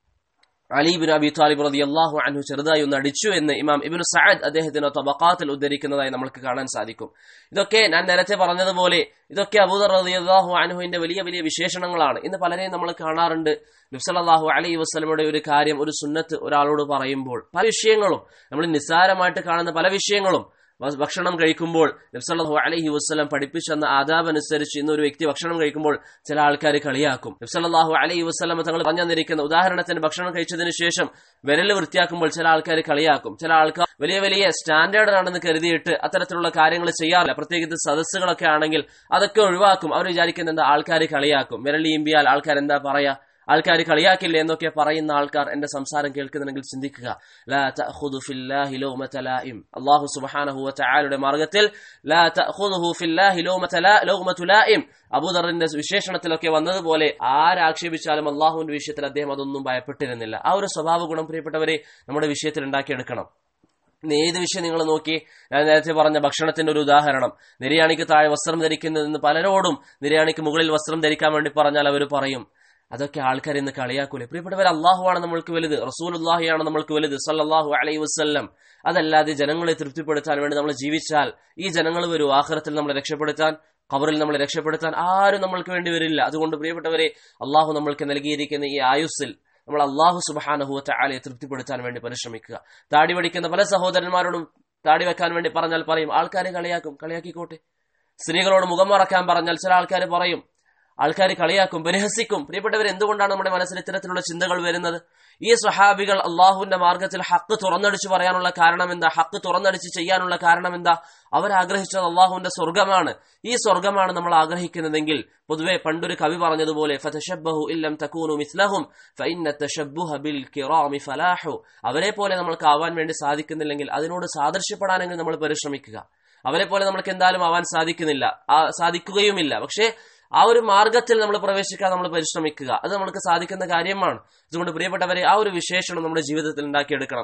അലീബിൻ അബി താലിബ് റതി അള്ളാഹു അൻഹു ചെറുതായി ഒന്ന് അടിച്ചു എന്ന് ഇമാം ഇബിൻ സഅദ് അദ്ദേഹത്തിന്റെ തബക്കാത്തിൽ ഉദ്ധരിക്കുന്നതായി നമുക്ക് കാണാൻ സാധിക്കും ഇതൊക്കെ ഞാൻ നേരത്തെ പറഞ്ഞതുപോലെ ഇതൊക്കെ അബൂദർ റതി അള്ളാഹു അൻഹുവിന്റെ വലിയ വലിയ വിശേഷണങ്ങളാണ് ഇന്ന് പലരെയും നമ്മൾ കാണാറുണ്ട് നബ്സലാഹു അലൈ വസ്ലമയുടെ ഒരു കാര്യം ഒരു സുന്നത്ത് ഒരാളോട് പറയുമ്പോൾ പല വിഷയങ്ങളും നമ്മൾ നിസ്സാരമായിട്ട് കാണുന്ന പല വിഷയങ്ങളും ഭക്ഷണം കഴിക്കുമ്പോൾ നബ്സല്ലാഹു അലഹി വസ്ലം പഠിപ്പിച്ചെന്ന ആദാബ് അനുസരിച്ച് ഇന്ന് ഒരു വ്യക്തി ഭക്ഷണം കഴിക്കുമ്പോൾ ചില ആൾക്കാർ കളിയാക്കും നബ്സല്ലാഹു അലൈഹി വസ്ലം തങ്ങൾ പറഞ്ഞു തന്നിരിക്കുന്ന ഉദാഹരണത്തിന് ഭക്ഷണം കഴിച്ചതിന് ശേഷം വിരൽ വൃത്തിയാക്കുമ്പോൾ ചില ആൾക്കാർ കളിയാക്കും ചില ആൾക്കാർ വലിയ വലിയ സ്റ്റാൻഡേർഡ് ആണെന്ന് കരുതിയിട്ട് അത്തരത്തിലുള്ള കാര്യങ്ങൾ ചെയ്യാറില്ല പ്രത്യേകിച്ച് സദസ്സുകളൊക്കെ ആണെങ്കിൽ അതൊക്കെ ഒഴിവാക്കും അവർ വിചാരിക്കുന്ന എന്താ ആൾക്കാർ കളിയാക്കും വിരൽ ഈമ്പിയാൽ ആൾക്കാർ എന്താ പറയാ ആൾക്കാർ കളിയാക്കില്ല എന്നൊക്കെ പറയുന്ന ആൾക്കാർ എന്റെ സംസാരം കേൾക്കുന്നുണ്ടെങ്കിൽ ചിന്തിക്കുക ലാ തഅഖുദു ഫില്ലാഹി ലൗമത ലായിം അല്ലാഹു സുബ്ഹാനഹു വ തആലയുടെ മാർഗ്ഗത്തിൽ ലാ തഅഖുദുഹു ഫില്ലാഹി ലൗമത ലാ ലൗമതു ലായിം അബൂദറിന്റെ വിശേഷണത്തിലൊക്കെ വന്നതുപോലെ ആരാക്ഷേപിച്ചാലും അള്ളാഹുവിന്റെ വിഷയത്തിൽ അദ്ദേഹം അതൊന്നും ഭയപ്പെട്ടിരുന്നില്ല ആ ഒരു സ്വഭാവ ഗുണം പ്രിയപ്പെട്ടവരെ നമ്മുടെ വിഷയത്തിൽ ഉണ്ടാക്കിയെടുക്കണം ഇന്ന് ഏത് വിഷയം നിങ്ങൾ നോക്കി ഞാൻ നേരത്തെ പറഞ്ഞ ഭക്ഷണത്തിന്റെ ഒരു ഉദാഹരണം നിര്യാണിക്ക് താഴെ വസ്ത്രം ധരിക്കുന്നതെന്ന് പലരോടും നിര്യാണിക്ക് മുകളിൽ വസ്ത്രം ധരിക്കാൻ വേണ്ടി പറഞ്ഞാൽ അവർ പറയും അതൊക്കെ ആൾക്കാർ ഇന്ന് കളിയാക്കൂലേ പ്രിയപ്പെട്ടവർ അള്ളാഹുവാണ് നമ്മൾക്ക് വലുത് റസൂൽ അള്ളാഹിയാണ് നമ്മൾക്ക് വലുത് സല്ലാഹു അലൈ വസ്ല്ലം അതല്ലാതെ ജനങ്ങളെ തൃപ്തിപ്പെടുത്താൻ വേണ്ടി നമ്മൾ ജീവിച്ചാൽ ഈ ജനങ്ങൾ വരും ആഹ്റത്തിൽ നമ്മളെ രക്ഷപ്പെടുത്താൻ ഖബറിൽ നമ്മളെ രക്ഷപ്പെടുത്താൻ ആരും നമ്മൾക്ക് വേണ്ടി വരില്ല അതുകൊണ്ട് പ്രിയപ്പെട്ടവരെ അള്ളാഹു നമ്മൾക്ക് നൽകിയിരിക്കുന്ന ഈ ആയുസ്സിൽ നമ്മൾ അള്ളാഹു സുബാനഹുവത്തെ ആലയെ തൃപ്തിപ്പെടുത്താൻ വേണ്ടി പരിശ്രമിക്കുക താടി പഠിക്കുന്ന പല സഹോദരന്മാരോടും താടി വെക്കാൻ വേണ്ടി പറഞ്ഞാൽ പറയും ആൾക്കാരെ കളിയാക്കും കളിയാക്കിക്കോട്ടെ സ്ത്രീകളോട് മുഖം മറക്കാൻ പറഞ്ഞാൽ ചില ആൾക്കാർ പറയും ആൾക്കാർ കളിയാക്കും പരിഹസിക്കും പ്രിയപ്പെട്ടവർ എന്തുകൊണ്ടാണ് നമ്മുടെ മനസ്സിൽ ഇത്തരത്തിലുള്ള ചിന്തകൾ വരുന്നത് ഈ സ്വഹാബികൾ അള്ളാഹുവിന്റെ മാർഗത്തിൽ ഹക്ക് തുറന്നടിച്ചു പറയാനുള്ള കാരണം എന്താ ഹക്ക് തുറന്നടിച്ച് ചെയ്യാനുള്ള കാരണം എന്താ അവരാഗ്രഹിച്ചത് അള്ളാഹുവിന്റെ സ്വർഗമാണ് ഈ സ്വർഗമാണ് നമ്മൾ ആഗ്രഹിക്കുന്നതെങ്കിൽ പൊതുവെ പണ്ടൊരു കവി പറഞ്ഞതുപോലെ ഫതശബ്ബഹു ഇല്ലം തകൂനു മിസ്ലഹും ഫഇന്ന തശബ്ബുഹ ബിൽ കിറാമി ഫലാഹു അവരെ പോലെ നമ്മൾക്ക് ആവാൻ വേണ്ടി സാധിക്കുന്നില്ലെങ്കിൽ അതിനോട് സാദൃശ്യപ്പെടാനെങ്കിൽ നമ്മൾ പരിശ്രമിക്കുക അവരെ പോലെ നമുക്ക് എന്തായാലും ആവാൻ സാധിക്കുന്നില്ല സാധിക്കുകയുമില്ല പക്ഷേ ആ ഒരു മാർഗത്തിൽ നമ്മൾ പ്രവേശിക്കാൻ നമ്മൾ പരിശ്രമിക്കുക അത് നമുക്ക് സാധിക്കുന്ന കാര്യമാണ് അതുകൊണ്ട് പ്രിയപ്പെട്ടവരെ ആ ഒരു വിശേഷണം നമ്മുടെ ജീവിതത്തിൽ ഉണ്ടാക്കിയെടുക്കണം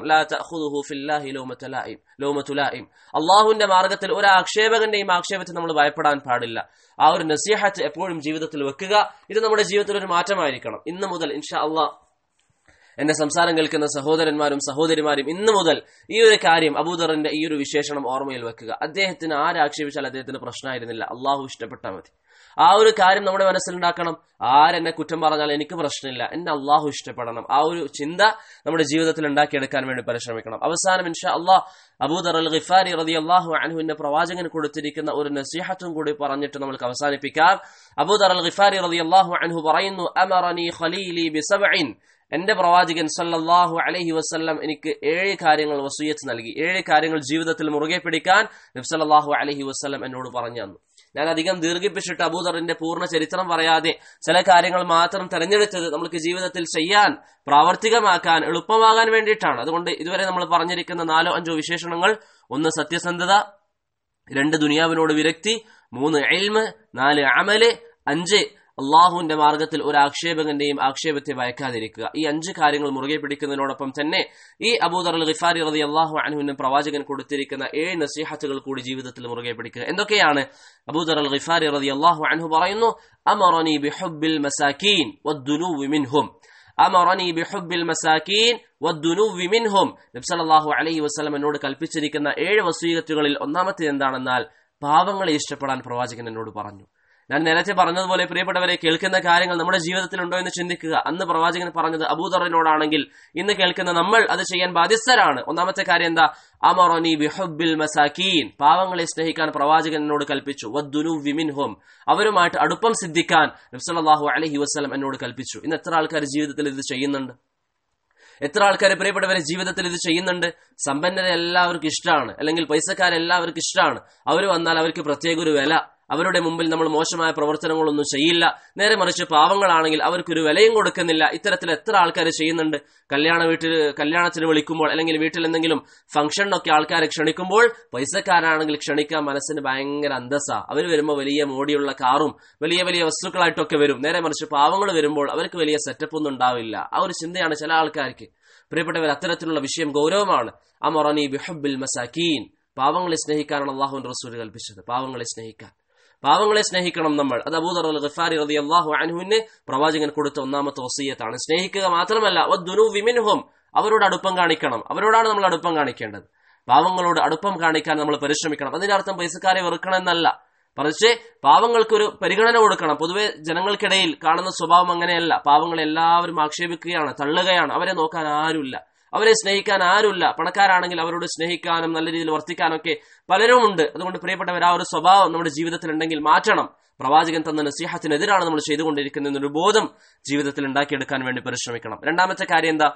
അള്ളാഹുവിന്റെ മാർഗത്തിൽ ഒരു ആക്ഷേപകന്റെയും ആക്ഷേപത്തിൽ നമ്മൾ ഭയപ്പെടാൻ പാടില്ല ആ ഒരു നസീഹത്ത് എപ്പോഴും ജീവിതത്തിൽ വെക്കുക ഇത് നമ്മുടെ ജീവിതത്തിൽ ഒരു മാറ്റമായിരിക്കണം ഇന്ന് മുതൽ ഇൻഷാ അള്ളാഹ് എന്റെ സംസാരം കേൾക്കുന്ന സഹോദരന്മാരും സഹോദരിമാരും ഇന്നു മുതൽ ഈ ഒരു കാര്യം അബൂദറിന്റെ ഈ ഒരു വിശേഷണം ഓർമ്മയിൽ വെക്കുക അദ്ദേഹത്തിന് ആരാക്ഷേപിച്ചാൽ അദ്ദേഹത്തിന് പ്രശ്നമായിരുന്നില്ല അള്ളാഹു ഇഷ്ടപ്പെട്ടാൽ മതി ആ ഒരു കാര്യം നമ്മുടെ മനസ്സിലുണ്ടാക്കണം ആരെന്നെ കുറ്റം പറഞ്ഞാൽ എനിക്ക് പ്രശ്നമില്ല എന്നെ അള്ളാഹു ഇഷ്ടപ്പെടണം ആ ഒരു ചിന്ത നമ്മുടെ ജീവിതത്തിൽ ഉണ്ടാക്കിയെടുക്കാൻ വേണ്ടി പരിശ്രമിക്കണം അവസാനം ഇൻഷാ അള്ളാഹ് അബൂദർ അൽ ഖിഫാരി റതി അള്ളാഹു അൻഹുവിന്റെ പ്രവാചകൻ കൊടുത്തിരിക്കുന്ന ഒരു നസീഹത്തും കൂടി പറഞ്ഞിട്ട് നമുക്ക് അവസാനിപ്പിക്കാം അബൂദർ അൽ ഖിഫാരി റതി അള്ളാഹു അൻഹു പറയുന്നു അമറനി ഖലീലി ബിസബഇൻ എന്റെ പ്രവാചകൻ സല്ലല്ലാഹു അലൈഹി വസല്ലം എനിക്ക് ഏഴ് കാര്യങ്ങൾ വസൂയത്ത് നൽകി ഏഴ് കാര്യങ്ങൾ ജീവിതത്തിൽ മുറുകെ പിടിക്കാൻ നബ്സല്ലാഹു അലൈഹി വസല്ലം എന്നോട് പറഞ്ഞു തന്നു ഞാൻ അധികം ദീർഘിപ്പിച്ചിട്ട് അബൂദറിന്റെ പൂർണ്ണ ചരിത്രം പറയാതെ ചില കാര്യങ്ങൾ മാത്രം തെരഞ്ഞെടുത്തത് നമുക്ക് ജീവിതത്തിൽ ചെയ്യാൻ പ്രാവർത്തികമാക്കാൻ എളുപ്പമാകാൻ വേണ്ടിയിട്ടാണ് അതുകൊണ്ട് ഇതുവരെ നമ്മൾ പറഞ്ഞിരിക്കുന്ന നാലോ അഞ്ചോ വിശേഷണങ്ങൾ ഒന്ന് സത്യസന്ധത രണ്ട് ദുനിയാവിനോട് വിരക്തി മൂന്ന് എൽമ് നാല് അമല് അഞ്ച് അള്ളാഹുവിന്റെ മാർഗത്തിൽ ഒരു ആക്ഷേപകന്റെയും ആക്ഷേപത്തെ ഭയക്കാതിരിക്കുക ഈ അഞ്ച് കാര്യങ്ങൾ മുറുകെ പിടിക്കുന്നതിനോടൊപ്പം തന്നെ ഈ അബൂദർ അൽ ഖിഫാരി റതി അള്ളാഹു അനഹുവിന് പ്രവാചകൻ കൊടുത്തിരിക്കുന്ന ഏഴ് നസീഹത്തുകൾ കൂടി ജീവിതത്തിൽ മുറുകെ പിടിക്കുക എന്തൊക്കെയാണ് അബൂദർ അൽ ഖിഫാരി റതി അള്ളാഹു അനഹു പറയുന്നു അമറനി ബിഹുബിൽ മസാക്കീൻ വദ്ദുനൂവി മിൻഹും അമറനി ബിഹുബിൽ മസാക്കീൻ വദ്ദുനൂവി മിൻഹും നബി സല്ലല്ലാഹു അലൈഹി വസല്ലം എന്നോട് കൽപ്പിച്ചിരിക്കുന്ന ഏഴ് വസീയത്തുകളിൽ ഒന്നാമത്തെ എന്താണെന്നാൽ പാവങ്ങളെ ഇഷ്ടപ്പെടാൻ പ്രവാചകൻ എന്നോട് പറഞ്ഞു ഞാൻ നേരത്തെ പറഞ്ഞതുപോലെ പ്രിയപ്പെട്ടവരെ കേൾക്കുന്ന കാര്യങ്ങൾ നമ്മുടെ ജീവിതത്തിൽ ഉണ്ടോ എന്ന് ചിന്തിക്കുക അന്ന് പ്രവാചകൻ പറഞ്ഞത് അബൂദറിനോടാണെങ്കിൽ ഇന്ന് കേൾക്കുന്ന നമ്മൾ അത് ചെയ്യാൻ ബാധ്യസ്ഥരാണ് ഒന്നാമത്തെ കാര്യം എന്താ അമറോനി ബിഹുബിൽ മസാക്കീൻ പാവങ്ങളെ സ്നേഹിക്കാൻ പ്രവാചകൻ എന്നോട് കൽപ്പിച്ചു വദ്ദുനു വിമിൻഹും അവരുമായിട്ട് അടുപ്പം സിദ്ധിക്കാൻ നബ്സല്ലാഹു അലഹി വസ്ലം എന്നോട് കൽപ്പിച്ചു ഇന്ന് എത്ര ആൾക്കാർ ജീവിതത്തിൽ ഇത് ചെയ്യുന്നുണ്ട് എത്ര ആൾക്കാർ പ്രിയപ്പെട്ടവരെ ജീവിതത്തിൽ ഇത് ചെയ്യുന്നുണ്ട് സമ്പന്നരെ എല്ലാവർക്കും ഇഷ്ടമാണ് അല്ലെങ്കിൽ പൈസക്കാരെല്ലാവർക്കും ഇഷ്ടമാണ് അവർ വന്നാൽ അവർക്ക് പ്രത്യേക ഒരു വില അവരുടെ മുമ്പിൽ നമ്മൾ മോശമായ പ്രവർത്തനങ്ങളൊന്നും ചെയ്യില്ല നേരെ മറിച്ച് പാവങ്ങളാണെങ്കിൽ അവർക്കൊരു വിലയും കൊടുക്കുന്നില്ല ഇത്തരത്തിൽ എത്ര ആൾക്കാർ ചെയ്യുന്നുണ്ട് കല്യാണ വീട്ടിൽ കല്യാണത്തിന് വിളിക്കുമ്പോൾ അല്ലെങ്കിൽ വീട്ടിൽ എന്തെങ്കിലും ഫംഗ്ഷനൊക്കെ ആൾക്കാരെ ക്ഷണിക്കുമ്പോൾ പൈസക്കാരാണെങ്കിൽ ക്ഷണിക്കാൻ മനസ്സിന് ഭയങ്കര അന്തസ്സാ അവർ വരുമ്പോൾ വലിയ മോടിയുള്ള കാറും വലിയ വലിയ വസ്തുക്കളായിട്ടൊക്കെ വരും നേരെ മറിച്ച് പാവങ്ങൾ വരുമ്പോൾ അവർക്ക് വലിയ സെറ്റപ്പ് ഒന്നും ഉണ്ടാവില്ല ആ ഒരു ചിന്തയാണ് ചില ആൾക്കാർക്ക് പ്രിയപ്പെട്ടവർ അത്തരത്തിലുള്ള വിഷയം ഗൗരവമാണ് അമറനി ബിഹബിൽ മസാക്കീൻ പാവങ്ങളെ സ്നേഹിക്കാനാണ് അള്ളാഹുവിന്റെ റസൂൽ കൽപ്പിച്ചത് പാവങ്ങളെ സ്നേഹിക്കാൻ പാവങ്ങളെ സ്നേഹിക്കണം നമ്മൾ അത് അബൂദർ അൽ ഗഫാരി റതി അള്ളാഹു അൻഹുവിന് പ്രവാചകൻ കൊടുത്ത ഒന്നാമത്തെ വസീയത്താണ് സ്നേഹിക്കുക മാത്രമല്ല വദ്ദുനു വിമിൻഹും അവരോട് അടുപ്പം കാണിക്കണം അവരോടാണ് നമ്മൾ അടുപ്പം കാണിക്കേണ്ടത് പാവങ്ങളോട് അടുപ്പം കാണിക്കാൻ നമ്മൾ പരിശ്രമിക്കണം അതിന്റെ അർത്ഥം പൈസക്കാരെ വെറുക്കണം എന്നല്ല മറിച്ച് പാവങ്ങൾക്ക് ഒരു പരിഗണന കൊടുക്കണം പൊതുവെ ജനങ്ങൾക്കിടയിൽ കാണുന്ന സ്വഭാവം അങ്ങനെയല്ല പാവങ്ങളെ എല്ലാവരും ആക്ഷേപിക്കുകയാണ് തള്ളുകയാണ് അവരെ നോക്കാൻ ആരുമില്ല അവരെ സ്നേഹിക്കാൻ ആരുമില്ല പണക്കാരാണെങ്കിൽ അവരോട് സ്നേഹിക്കാനും നല്ല രീതിയിൽ വർത്തിക്കാനും ഒക്കെ പലരും ഉണ്ട് അതുകൊണ്ട് പ്രിയപ്പെട്ടവർ ആ ഒരു സ്വഭാവം നമ്മുടെ ജീവിതത്തിൽ ഉണ്ടെങ്കിൽ മാറ്റണം പ്രവാചകൻ തന്ന നസീഹത്തിനെതിരാണ് നമ്മൾ ചെയ്തുകൊണ്ടിരിക്കുന്ന എന്നൊരു ബോധം ജീവിതത്തിൽ ഉണ്ടാക്കിയെടുക്കാൻ വേണ്ടി പരിശ്രമിക്കണം രണ്ടാമത്തെ കാര്യം എന്താ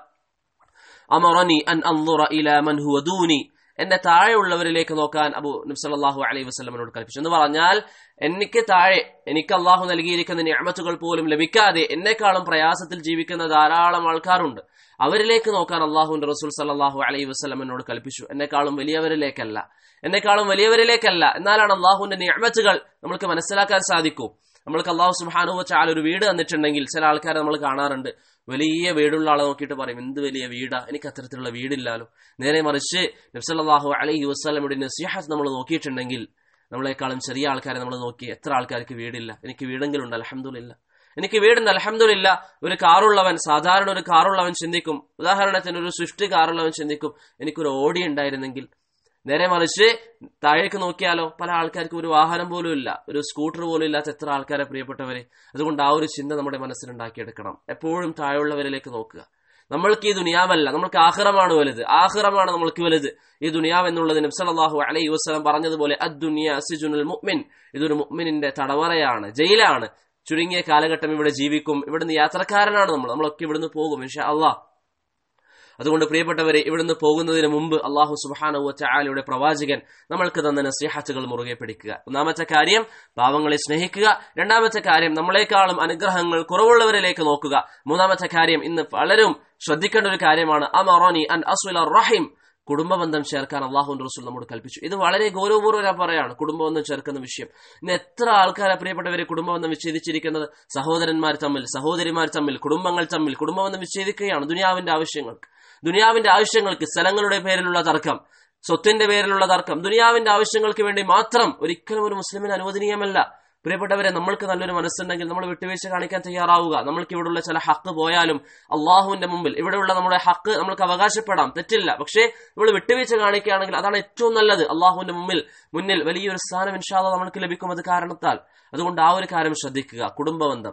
അമറനി അൻ അൻദുറ ഇലാ മൻ ഹുവ ദൂനി എന്റെ താഴെയുള്ളവരിലേക്ക് നോക്കാൻ അബു നബ്സല്ലാഹു അലൈഹി വസ്ലമിനോട് കൽപ്പിച്ചു എന്ന് പറഞ്ഞാൽ എനിക്ക് താഴെ എനിക്ക് അള്ളാഹു നൽകിയിരിക്കുന്ന ഞാമത്തുകൾ പോലും ലഭിക്കാതെ എന്നെക്കാളും പ്രയാസത്തിൽ ജീവിക്കുന്ന ധാരാളം ആൾക്കാരുണ്ട് അവരിലേക്ക് നോക്കാൻ അള്ളാഹുന്റെ റസൂൽ സല്ലാഹു അലൈഹി വസ്ലമിനോട് കൽപ്പിച്ചു എന്നെക്കാളും വലിയവരിലേക്കല്ല എന്നെക്കാളും വലിയവരിലേക്കല്ല എന്നാലാണ് അള്ളാഹുവിന്റെ ഞാമത്തുകൾ നമുക്ക് മനസ്സിലാക്കാൻ സാധിക്കൂ നമ്മൾക്ക് അള്ളാഹു സുബാനുവ ചാൽ ഒരു വീട് തന്നിട്ടുണ്ടെങ്കിൽ ചില ആൾക്കാരെ നമ്മൾ കാണാറുണ്ട് വലിയ വീടുള്ള ആളെ നോക്കിയിട്ട് പറയും എന്ത് വലിയ വീടാ എനിക്ക് അത്തരത്തിലുള്ള വീടില്ലാലോ നേരെ മറിച്ച് നബ്സല്ലാഹു അലൈഹി വസ്ലമിയുടെ നസിഹാസ് നമ്മൾ നോക്കിയിട്ടുണ്ടെങ്കിൽ നമ്മളെക്കാളും ചെറിയ ആൾക്കാരെ നമ്മൾ നോക്കി എത്ര ആൾക്കാർക്ക് വീടില്ല എനിക്ക് വീടെങ്കിലും ഉണ്ട് അലഹമുല്ല എനിക്ക് വീടുണ്ട് അലഹമുല്ല ഒരു കാറുള്ളവൻ സാധാരണ ഒരു കാറുള്ളവൻ ചിന്തിക്കും ഉദാഹരണത്തിന് ഒരു സ്വിഫ്റ്റ് കാറുള്ളവൻ ചിന്തിക്കും എനിക്കൊരു ഓടി ഉണ്ടായിരുന്നെങ്കിൽ നേരെ മറിച്ച് താഴേക്ക് നോക്കിയാലോ പല ആൾക്കാർക്കും ഒരു വാഹനം പോലും ഇല്ല ഒരു സ്കൂട്ടർ പോലും ഇല്ലാത്ത എത്ര ആൾക്കാരെ പ്രിയപ്പെട്ടവരെ അതുകൊണ്ട് ആ ഒരു ചിന്ത നമ്മുടെ മനസ്സിലുണ്ടാക്കിയെടുക്കണം എപ്പോഴും താഴെയുള്ളവരിലേക്ക് നോക്കുക നമ്മൾക്ക് ഈ ദുനിയാവല്ല നമ്മൾക്ക് ആഹ്റമാണ് വലുത് ആഹ്റമാണ് നമ്മൾക്ക് വലുത് ഈ ദുനിയാവ് എന്നുള്ളത് നബ്സലാഹു അലൈഹി വസ്ലം പറഞ്ഞതുപോലെ അദ്ദുനിയ സിജുനുൽ മുഅ്മിൻ ഇതൊരു മുഅ്മിനിന്റെ തടവറയാണ് ജയിലാണ് ചുരുങ്ങിയ കാലഘട്ടം ഇവിടെ ജീവിക്കും ഇവിടുന്ന് യാത്രക്കാരനാണ് നമ്മൾ നമ്മളൊക്കെ ഇവിടുന്ന് പോകും ഇൻഷാ അള്ളാഹ് അതുകൊണ്ട് പ്രിയപ്പെട്ടവരെ ഇവിടുന്ന് പോകുന്നതിന് മുമ്പ് അള്ളാഹു സുബാനുവ ചായാലയുടെ പ്രവാചകൻ നമ്മൾക്ക് തന്ന നസീഹത്തുകൾ മുറുകെ പിടിക്കുക ഒന്നാമത്തെ കാര്യം പാവങ്ങളെ സ്നേഹിക്കുക രണ്ടാമത്തെ കാര്യം നമ്മളെക്കാളും അനുഗ്രഹങ്ങൾ കുറവുള്ളവരിലേക്ക് നോക്കുക മൂന്നാമത്തെ കാര്യം ഇന്ന് പലരും ശ്രദ്ധിക്കേണ്ട ഒരു കാര്യമാണ് അമറോനി അൻ അസുല റഹിം കുടുംബബന്ധം ചേർക്കാൻ അള്ളാഹുന്റെ റസൂൽ നമ്മോട് കൽപ്പിച്ചു ഇത് വളരെ ഗൗരവപൂർവ്വം പറയാണ് കുടുംബബന്ധം ചേർക്കുന്ന വിഷയം ഇന്ന് എത്ര ആൾക്കാരെ പ്രിയപ്പെട്ടവരെ കുടുംബബന്ധം വിച്ഛേദിച്ചിരിക്കുന്നത് സഹോദരന്മാർ തമ്മിൽ സഹോദരിമാർ തമ്മിൽ കുടുംബങ്ങൾ തമ്മിൽ കുടുംബബന്ധം വിച്ഛേദിക്കുകയാണ് ദുനിയാവിന്റെ ആവശ്യങ്ങൾക്ക് ദുനിയാവിന്റെ ആവശ്യങ്ങൾക്ക് സ്ഥലങ്ങളുടെ പേരിലുള്ള തർക്കം സ്വത്തിന്റെ പേരിലുള്ള തർക്കം ദുനിയാവിന്റെ ആവശ്യങ്ങൾക്ക് വേണ്ടി മാത്രം ഒരിക്കലും ഒരു മുസ്ലിമിന് അനുവദനീയമല്ല പ്രിയപ്പെട്ടവരെ നമ്മൾക്ക് നല്ലൊരു മനസ്സുണ്ടെങ്കിൽ നമ്മൾ വിട്ടുവീഴ്ച കാണിക്കാൻ തയ്യാറാവുക നമ്മൾക്ക് ഇവിടെയുള്ള ചില ഹക്ക് പോയാലും അള്ളാഹുവിന്റെ മുമ്പിൽ ഇവിടെയുള്ള നമ്മുടെ ഹക്ക് നമ്മൾക്ക് അവകാശപ്പെടാം തെറ്റില്ല പക്ഷേ നമ്മൾ വിട്ടുവീഴ്ച കാണിക്കുകയാണെങ്കിൽ അതാണ് ഏറ്റവും നല്ലത് അള്ളാഹുവിന്റെ മുമ്പിൽ മുന്നിൽ വലിയൊരു സ്ഥാനം ഇൻഷാല്ല നമ്മൾക്ക് ലഭിക്കും അത് കാരണത്താൽ അതുകൊണ്ട് ആ ഒരു കാര്യം ശ്രദ്ധിക്കുക കുടുംബബന്ധം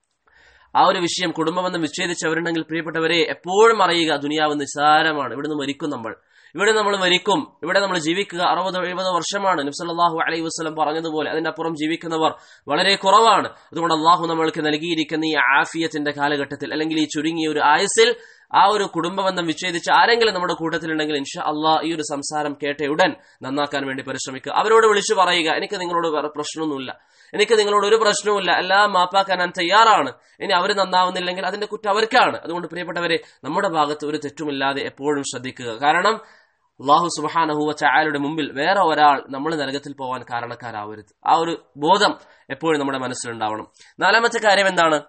ആ ഒരു വിഷയം കുടുംബബന്ധം വിച്ഛേദിച്ചവരുണ്ടെങ്കിൽ പ്രിയപ്പെട്ടവരെ എപ്പോഴും അറിയുക ദുനിയാവ് നിസ്സാരമാണ് ഇവിടുന്ന് മരിക്കും നമ്മൾ ഇവിടെ നമ്മൾ മരിക്കും ഇവിടെ നമ്മൾ ജീവിക്കുക അറുപത് എഴുപത് വർഷമാണ് നബ്സല്ലാഹു അലൈഹി വസ്ലം പറഞ്ഞതുപോലെ അതിന്റെ അപ്പുറം ജീവിക്കുന്നവർ വളരെ കുറവാണ് അതുകൊണ്ട് അള്ളാഹു നമ്മൾക്ക് നൽകിയിരിക്കുന്ന ഈ ആഫിയത്തിന്റെ കാലഘട്ടത്തിൽ അല്ലെങ്കിൽ ഈ ചുരുങ്ങിയ ഒരു ആയുസിൽ ആ ഒരു കുടുംബബന്ധം വിച്ഛേദിച്ച് ആരെങ്കിലും നമ്മുടെ കൂട്ടത്തിലുണ്ടെങ്കിൽ ഇൻഷാ അള്ളാഹ് ഈ ഒരു സംസാരം കേട്ട ഉടൻ നന്നാക്കാൻ വേണ്ടി പരിശ്രമിക്കുക അവരോട് വിളിച്ചു പറയുക എനിക്ക് നിങ്ങളോട് വേറെ പ്രശ്നമൊന്നുമില്ല എനിക്ക് നിങ്ങളോട് ഒരു പ്രശ്നവുമില്ല എല്ലാം മാപ്പാക്കാൻ ഞാൻ തയ്യാറാണ് ഇനി അവർ നന്നാവുന്നില്ലെങ്കിൽ അതിന്റെ കുറ്റം അവർക്കാണ് അതുകൊണ്ട് പ്രിയപ്പെട്ടവരെ നമ്മുടെ ഭാഗത്ത് ഒരു തെറ്റുമില്ലാതെ എപ്പോഴും ശ്രദ്ധിക്കുക കാരണം അള്ളാഹു സുബാനഹുവ ചായാലയുടെ മുമ്പിൽ വേറെ ഒരാൾ നമ്മൾ നരകത്തിൽ പോകാൻ കാരണക്കാരാവരുത് ആ ഒരു ബോധം എപ്പോഴും നമ്മുടെ മനസ്സിലുണ്ടാവണം നാലാമത്തെ കാര്യം എന്താണ്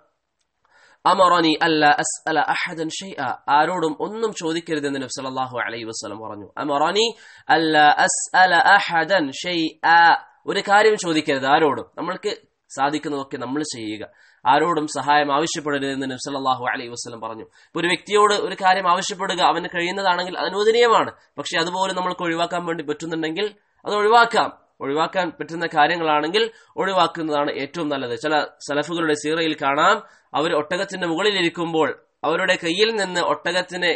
അമറനി അല്ല അസ് അല അഹദൻ ഷെയ്അ ആരോടും ഒന്നും ചോദിക്കരുതെന്ന് നബി സല്ലല്ലാഹു അലൈഹി വസല്ലം പറഞ്ഞു അമറനി അല്ല അസ് അല അഹദൻ ഷെയ്അ ഒരു കാര്യം ചോദിക്കരുത് ആരോടും നമ്മൾക്ക് സാധിക്കുന്നതൊക്കെ നമ്മൾ ചെയ്യുക ആരോടും സഹായം ആവശ്യപ്പെടരുതെന്ന് നബി സല്ലല്ലാഹു അലൈഹി വസല്ലം പറഞ്ഞു ഇപ്പൊ ഒരു വ്യക്തിയോട് ഒരു കാര്യം ആവശ്യപ്പെടുക അവന് കഴിയുന്നതാണെങ്കിൽ അനുവദനീയമാണ് പക്ഷെ അതുപോലെ നമ്മൾക്ക് ഒഴിവാക്കാൻ വേണ്ടി പറ്റുന്നുണ്ടെങ്കിൽ അത് ഒഴിവാക്കാം ഒഴിവാക്കാൻ പറ്റുന്ന കാര്യങ്ങളാണെങ്കിൽ ഒഴിവാക്കുന്നതാണ് ഏറ്റവും നല്ലത് ചില സലഫുകളുടെ സീറയിൽ കാണാം അവർ ഒട്ടകത്തിന്റെ മുകളിൽ ഇരിക്കുമ്പോൾ അവരുടെ കയ്യിൽ നിന്ന് ഒട്ടകത്തിനെ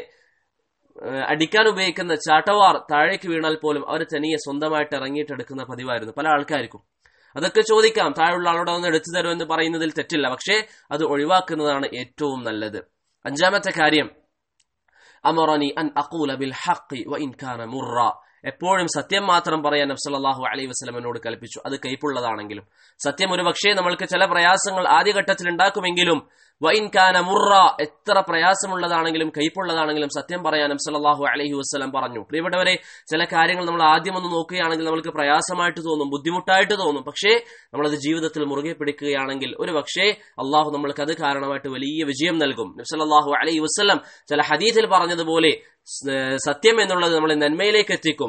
അടിക്കാൻ ഉപയോഗിക്കുന്ന ചാട്ടവാർ താഴേക്ക് വീണാൽ പോലും അവർ തനിയെ സ്വന്തമായിട്ട് ഇറങ്ങിയിട്ടെടുക്കുന്ന പതിവായിരുന്നു പല ആൾക്കാർക്കും അതൊക്കെ ചോദിക്കാം താഴെയുള്ള ആളോട് ഒന്ന് എടുത്തു തരുമെന്ന് പറയുന്നതിൽ തെറ്റില്ല പക്ഷേ അത് ഒഴിവാക്കുന്നതാണ് ഏറ്റവും നല്ലത് അഞ്ചാമത്തെ കാര്യം അമറനി അൻ അഖൂല ബിൽ ഹഖി വ ഇൻ കാന മുറ എപ്പോഴും സത്യം മാത്രം പറയാൻ നബ്സല്ലാഹു അലൈഹി വസ്ലം എന്നോട് കൽപ്പിച്ചു അത് കൈപ്പുള്ളതാണെങ്കിലും സത്യം ഒരു പക്ഷേ നമ്മൾക്ക് ചില പ്രയാസങ്ങൾ ആദ്യഘട്ടത്തിൽ ഉണ്ടാക്കുമെങ്കിലും വൈൻ കാന മുറ എത്ര പ്രയാസമുള്ളതാണെങ്കിലും കൈപ്പുള്ളതാണെങ്കിലും സത്യം പറയാനും സല്ലാഹു അലൈഹി വസ്ലം പറഞ്ഞു പ്രിയപ്പെട്ടവരെ ചില കാര്യങ്ങൾ നമ്മൾ ആദ്യം ഒന്ന് നോക്കുകയാണെങ്കിൽ നമുക്ക് പ്രയാസമായിട്ട് തോന്നും ബുദ്ധിമുട്ടായിട്ട് തോന്നും പക്ഷേ നമ്മളത് ജീവിതത്തിൽ മുറുകെ പിടിക്കുകയാണെങ്കിൽ ഒരു പക്ഷേ അള്ളാഹു നമ്മൾക്ക് അത് കാരണമായിട്ട് വലിയ വിജയം നൽകും നബ്സല്ലാഹു അലൈഹി വസ്ലം ചില ഹദീഥിൽ പറഞ്ഞതുപോലെ സത്യം എന്നുള്ളത് നമ്മളെ നന്മയിലേക്ക് എത്തിക്കും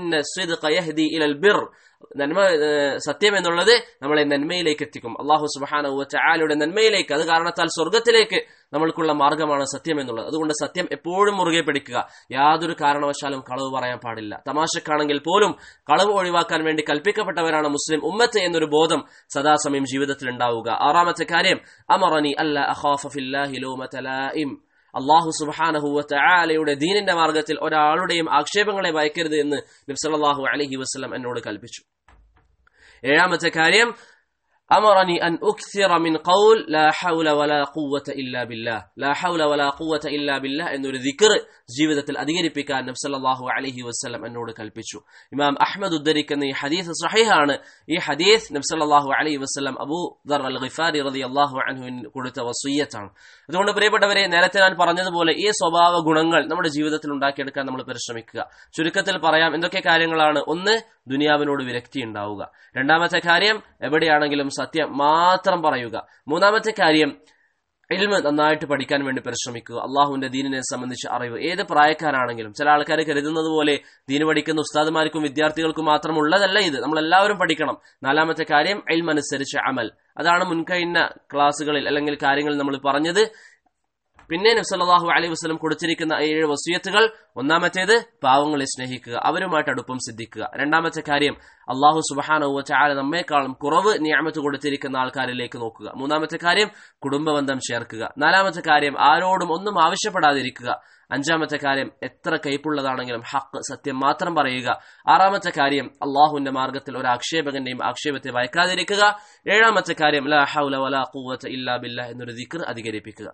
നന്മ സത്യം എന്നുള്ളത് നമ്മളെ നന്മയിലേക്ക് എത്തിക്കും അള്ളാഹു സുബാന ആലയുടെ നന്മയിലേക്ക് അത് കാരണത്താൽ സ്വർഗത്തിലേക്ക് നമ്മൾക്കുള്ള മാർഗമാണ് സത്യം എന്നുള്ളത് അതുകൊണ്ട് സത്യം എപ്പോഴും മുറുകെ പിടിക്കുക യാതൊരു കാരണവശാലും കളവ് പറയാൻ പാടില്ല തമാശക്കാണെങ്കിൽ പോലും കളവ് ഒഴിവാക്കാൻ വേണ്ടി കൽപ്പിക്കപ്പെട്ടവരാണ് മുസ്ലിം ഉമ്മത്ത് എന്നൊരു ബോധം സദാസമയം ജീവിതത്തിൽ ഉണ്ടാവുക ആറാമത്തെ കാര്യം അമറനി അല്ല അഖാഫില്ലാഹിലോമതലായിം അള്ളാഹു സുബാനഹുവലയുടെ ദീനിന്റെ മാർഗത്തിൽ ഒരാളുടെയും ആക്ഷേപങ്ങളെ ഭയക്കരുത് എന്ന് നബ്സല്ലാഹു അലഹി വസ്ലം എന്നോട് കൽപ്പിച്ചു ഏഴാമത്തെ കാര്യം أمرني أن أكثر من قول لا حول ولا قوة إلا بالله لا حول ولا قوة إلا بالله എന്നൊരു ദിക്ർ ജീവിതത്തിൽ അധികരിപ്പിക്കാൻ നബ്സല്ലാഹു അലഹി വസ്ലം എന്നോട് കൽപ്പിച്ചു ഇമാം അഹമ്മദ് ഉദ്ധരിക്കുന്ന ഈ ഹദീസ് സഹിഹാണ് ഈ ഹദീസ് നബ്സല്ലാഹു അലൈഹി വസ്ലം അബൂ ദർ അൽ ഖിഫാരി റതി അള്ളാഹു അൻഹുവിന് കൊടുത്ത വസൂയത്താണ് അതുകൊണ്ട് പ്രിയപ്പെട്ടവരെ നേരത്തെ ഞാൻ പറഞ്ഞതുപോലെ ഈ സ്വഭാവ ഗുണങ്ങൾ നമ്മുടെ ജീവിതത്തിൽ ഉണ്ടാക്കിയെടുക്കാൻ നമ്മൾ പരിശ്രമിക്കുക ചുരുക്കത്തിൽ പറയാം എന്തൊക്കെ കാര്യങ്ങളാണ് ഒന്ന് ദുനിയാവിനോട് വിരക്തി ഉണ്ടാവുക രണ്ടാമത്തെ കാര്യം എവിടെയാണെങ്കിലും സത്യം മാത്രം പറയുക മൂന്നാമത്തെ കാര്യം ഇൽമ നന്നായിട്ട് പഠിക്കാൻ വേണ്ടി പരിശ്രമിക്കുക അള്ളാഹുവിന്റെ ദീനിനെ സംബന്ധിച്ച് അറിവ് ഏത് പ്രായക്കാരാണെങ്കിലും ചില ആൾക്കാർ കരുതുന്നത് പോലെ ദീന് പഠിക്കുന്ന ഉസ്താദുമാർക്കും വിദ്യാർത്ഥികൾക്കും മാത്രം ഉള്ളതല്ല ഇത് നമ്മൾ എല്ലാവരും പഠിക്കണം നാലാമത്തെ കാര്യം ഇൽമനുസരിച്ച് അമൽ അതാണ് മുൻകഴിഞ്ഞ ക്ലാസ്സുകളിൽ അല്ലെങ്കിൽ കാര്യങ്ങളിൽ നമ്മൾ പറഞ്ഞത് പിന്നെ നബ്സല്ലാഹു അലൈഹി വസ്ലം കൊടുത്തിരിക്കുന്ന ഏഴ് വസൂയത്തുകൾ ഒന്നാമത്തേത് പാവങ്ങളെ സ്നേഹിക്കുക അവരുമായിട്ട് അടുപ്പം സിദ്ധിക്കുക രണ്ടാമത്തെ കാര്യം അള്ളാഹു സുബാനവ ചാല നമ്മെക്കാളും കുറവ് നിയമത്ത് കൊടുത്തിരിക്കുന്ന ആൾക്കാരിലേക്ക് നോക്കുക മൂന്നാമത്തെ കാര്യം കുടുംബബന്ധം ചേർക്കുക നാലാമത്തെ കാര്യം ആരോടും ഒന്നും ആവശ്യപ്പെടാതിരിക്കുക അഞ്ചാമത്തെ കാര്യം എത്ര കൈപ്പുള്ളതാണെങ്കിലും ഹക്ക് സത്യം മാത്രം പറയുക ആറാമത്തെ കാര്യം അള്ളാഹുവിന്റെ മാർഗത്തിൽ ഒരു ആക്ഷേപകന്റെയും ആക്ഷേപത്തെ വയ്ക്കാതിരിക്കുക ഏഴാമത്തെ കാര്യം ലാ ഹൗല വലാ ഖുവത ഇല്ലാ ബില്ല എന്നൊരു ദിക്ർ അധികരിപ്പിക്കുക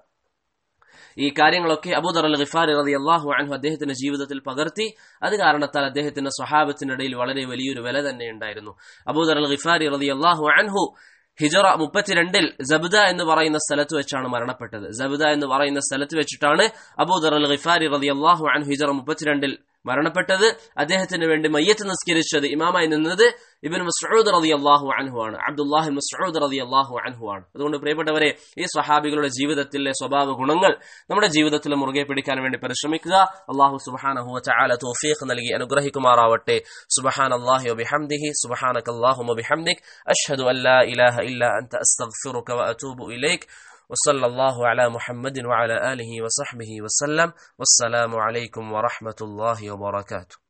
ഈ കാര്യങ്ങളൊക്കെ അബൂദർ അൽ ഖിഫാരി റതി അള്ളാഹു അൻഹു അദ്ദേഹത്തിന്റെ ജീവിതത്തിൽ പകർത്തി അത് കാരണത്താൽ അദ്ദേഹത്തിന്റെ സ്വഹാബത്തിനിടയിൽ വളരെ വലിയൊരു വില തന്നെ ഉണ്ടായിരുന്നു അബൂദർ അൽ ഖിഫാരി റതി അള്ളാഹു അൻഹു ഹിജറ മുപ്പത്തിരണ്ടിൽ ജബ്ദ എന്ന് പറയുന്ന സ്ഥലത്ത് വെച്ചാണ് മരണപ്പെട്ടത് ജബ്ദ എന്ന് പറയുന്ന സ്ഥലത്ത് വെച്ചിട്ടാണ് അബൂദർ അൽ ഖിഫാരി റതി അള്ളാഹു അൻഹു ഹിജറ മുപ്പത്തിരണ്ടിൽ മരണപ്പെട്ടത് അദ്ദേഹത്തിന് വേണ്ടി മയ്യത്ത് നിസ്കരിച്ചത് ഇമാമായി നിന്നത് ഇബിൻ മസ്ഊദ് റതി അള്ളാഹു അൻഹു ആണ് അബ്ദുല്ലാഹി മസ്ഊദ് റതി അള്ളാഹു അൻഹു ആണ് അതുകൊണ്ട് പ്രിയപ്പെട്ടവരെ ഈ സ്വഹാബികളുടെ ജീവിതത്തിലെ സ്വഭാവ ഗുണങ്ങൾ നമ്മുടെ ജീവിതത്തിൽ മുറുകെ പിടിക്കാൻ വേണ്ടി പരിശ്രമിക്കുക അള്ളാഹു സുബാനഹു ചാല തോഫീഖ് നൽകി അനുഗ്രഹിക്കുമാറാവട്ടെ സുബഹാൻ അള്ളാഹി വബിഹംദിഹി സുബഹാനക അല്ലാഹു വബിഹംദിക് അഷ്ഹദു അല്ലാ ഇലാഹ ഇല്ല അൻത അസ്തഗ്ഫിറുക വഅതൂബു ഇലൈക് وصلى الله على محمد وعلى آله وصحبه وسلم والسلام عليكم ورحمة الله وبركاته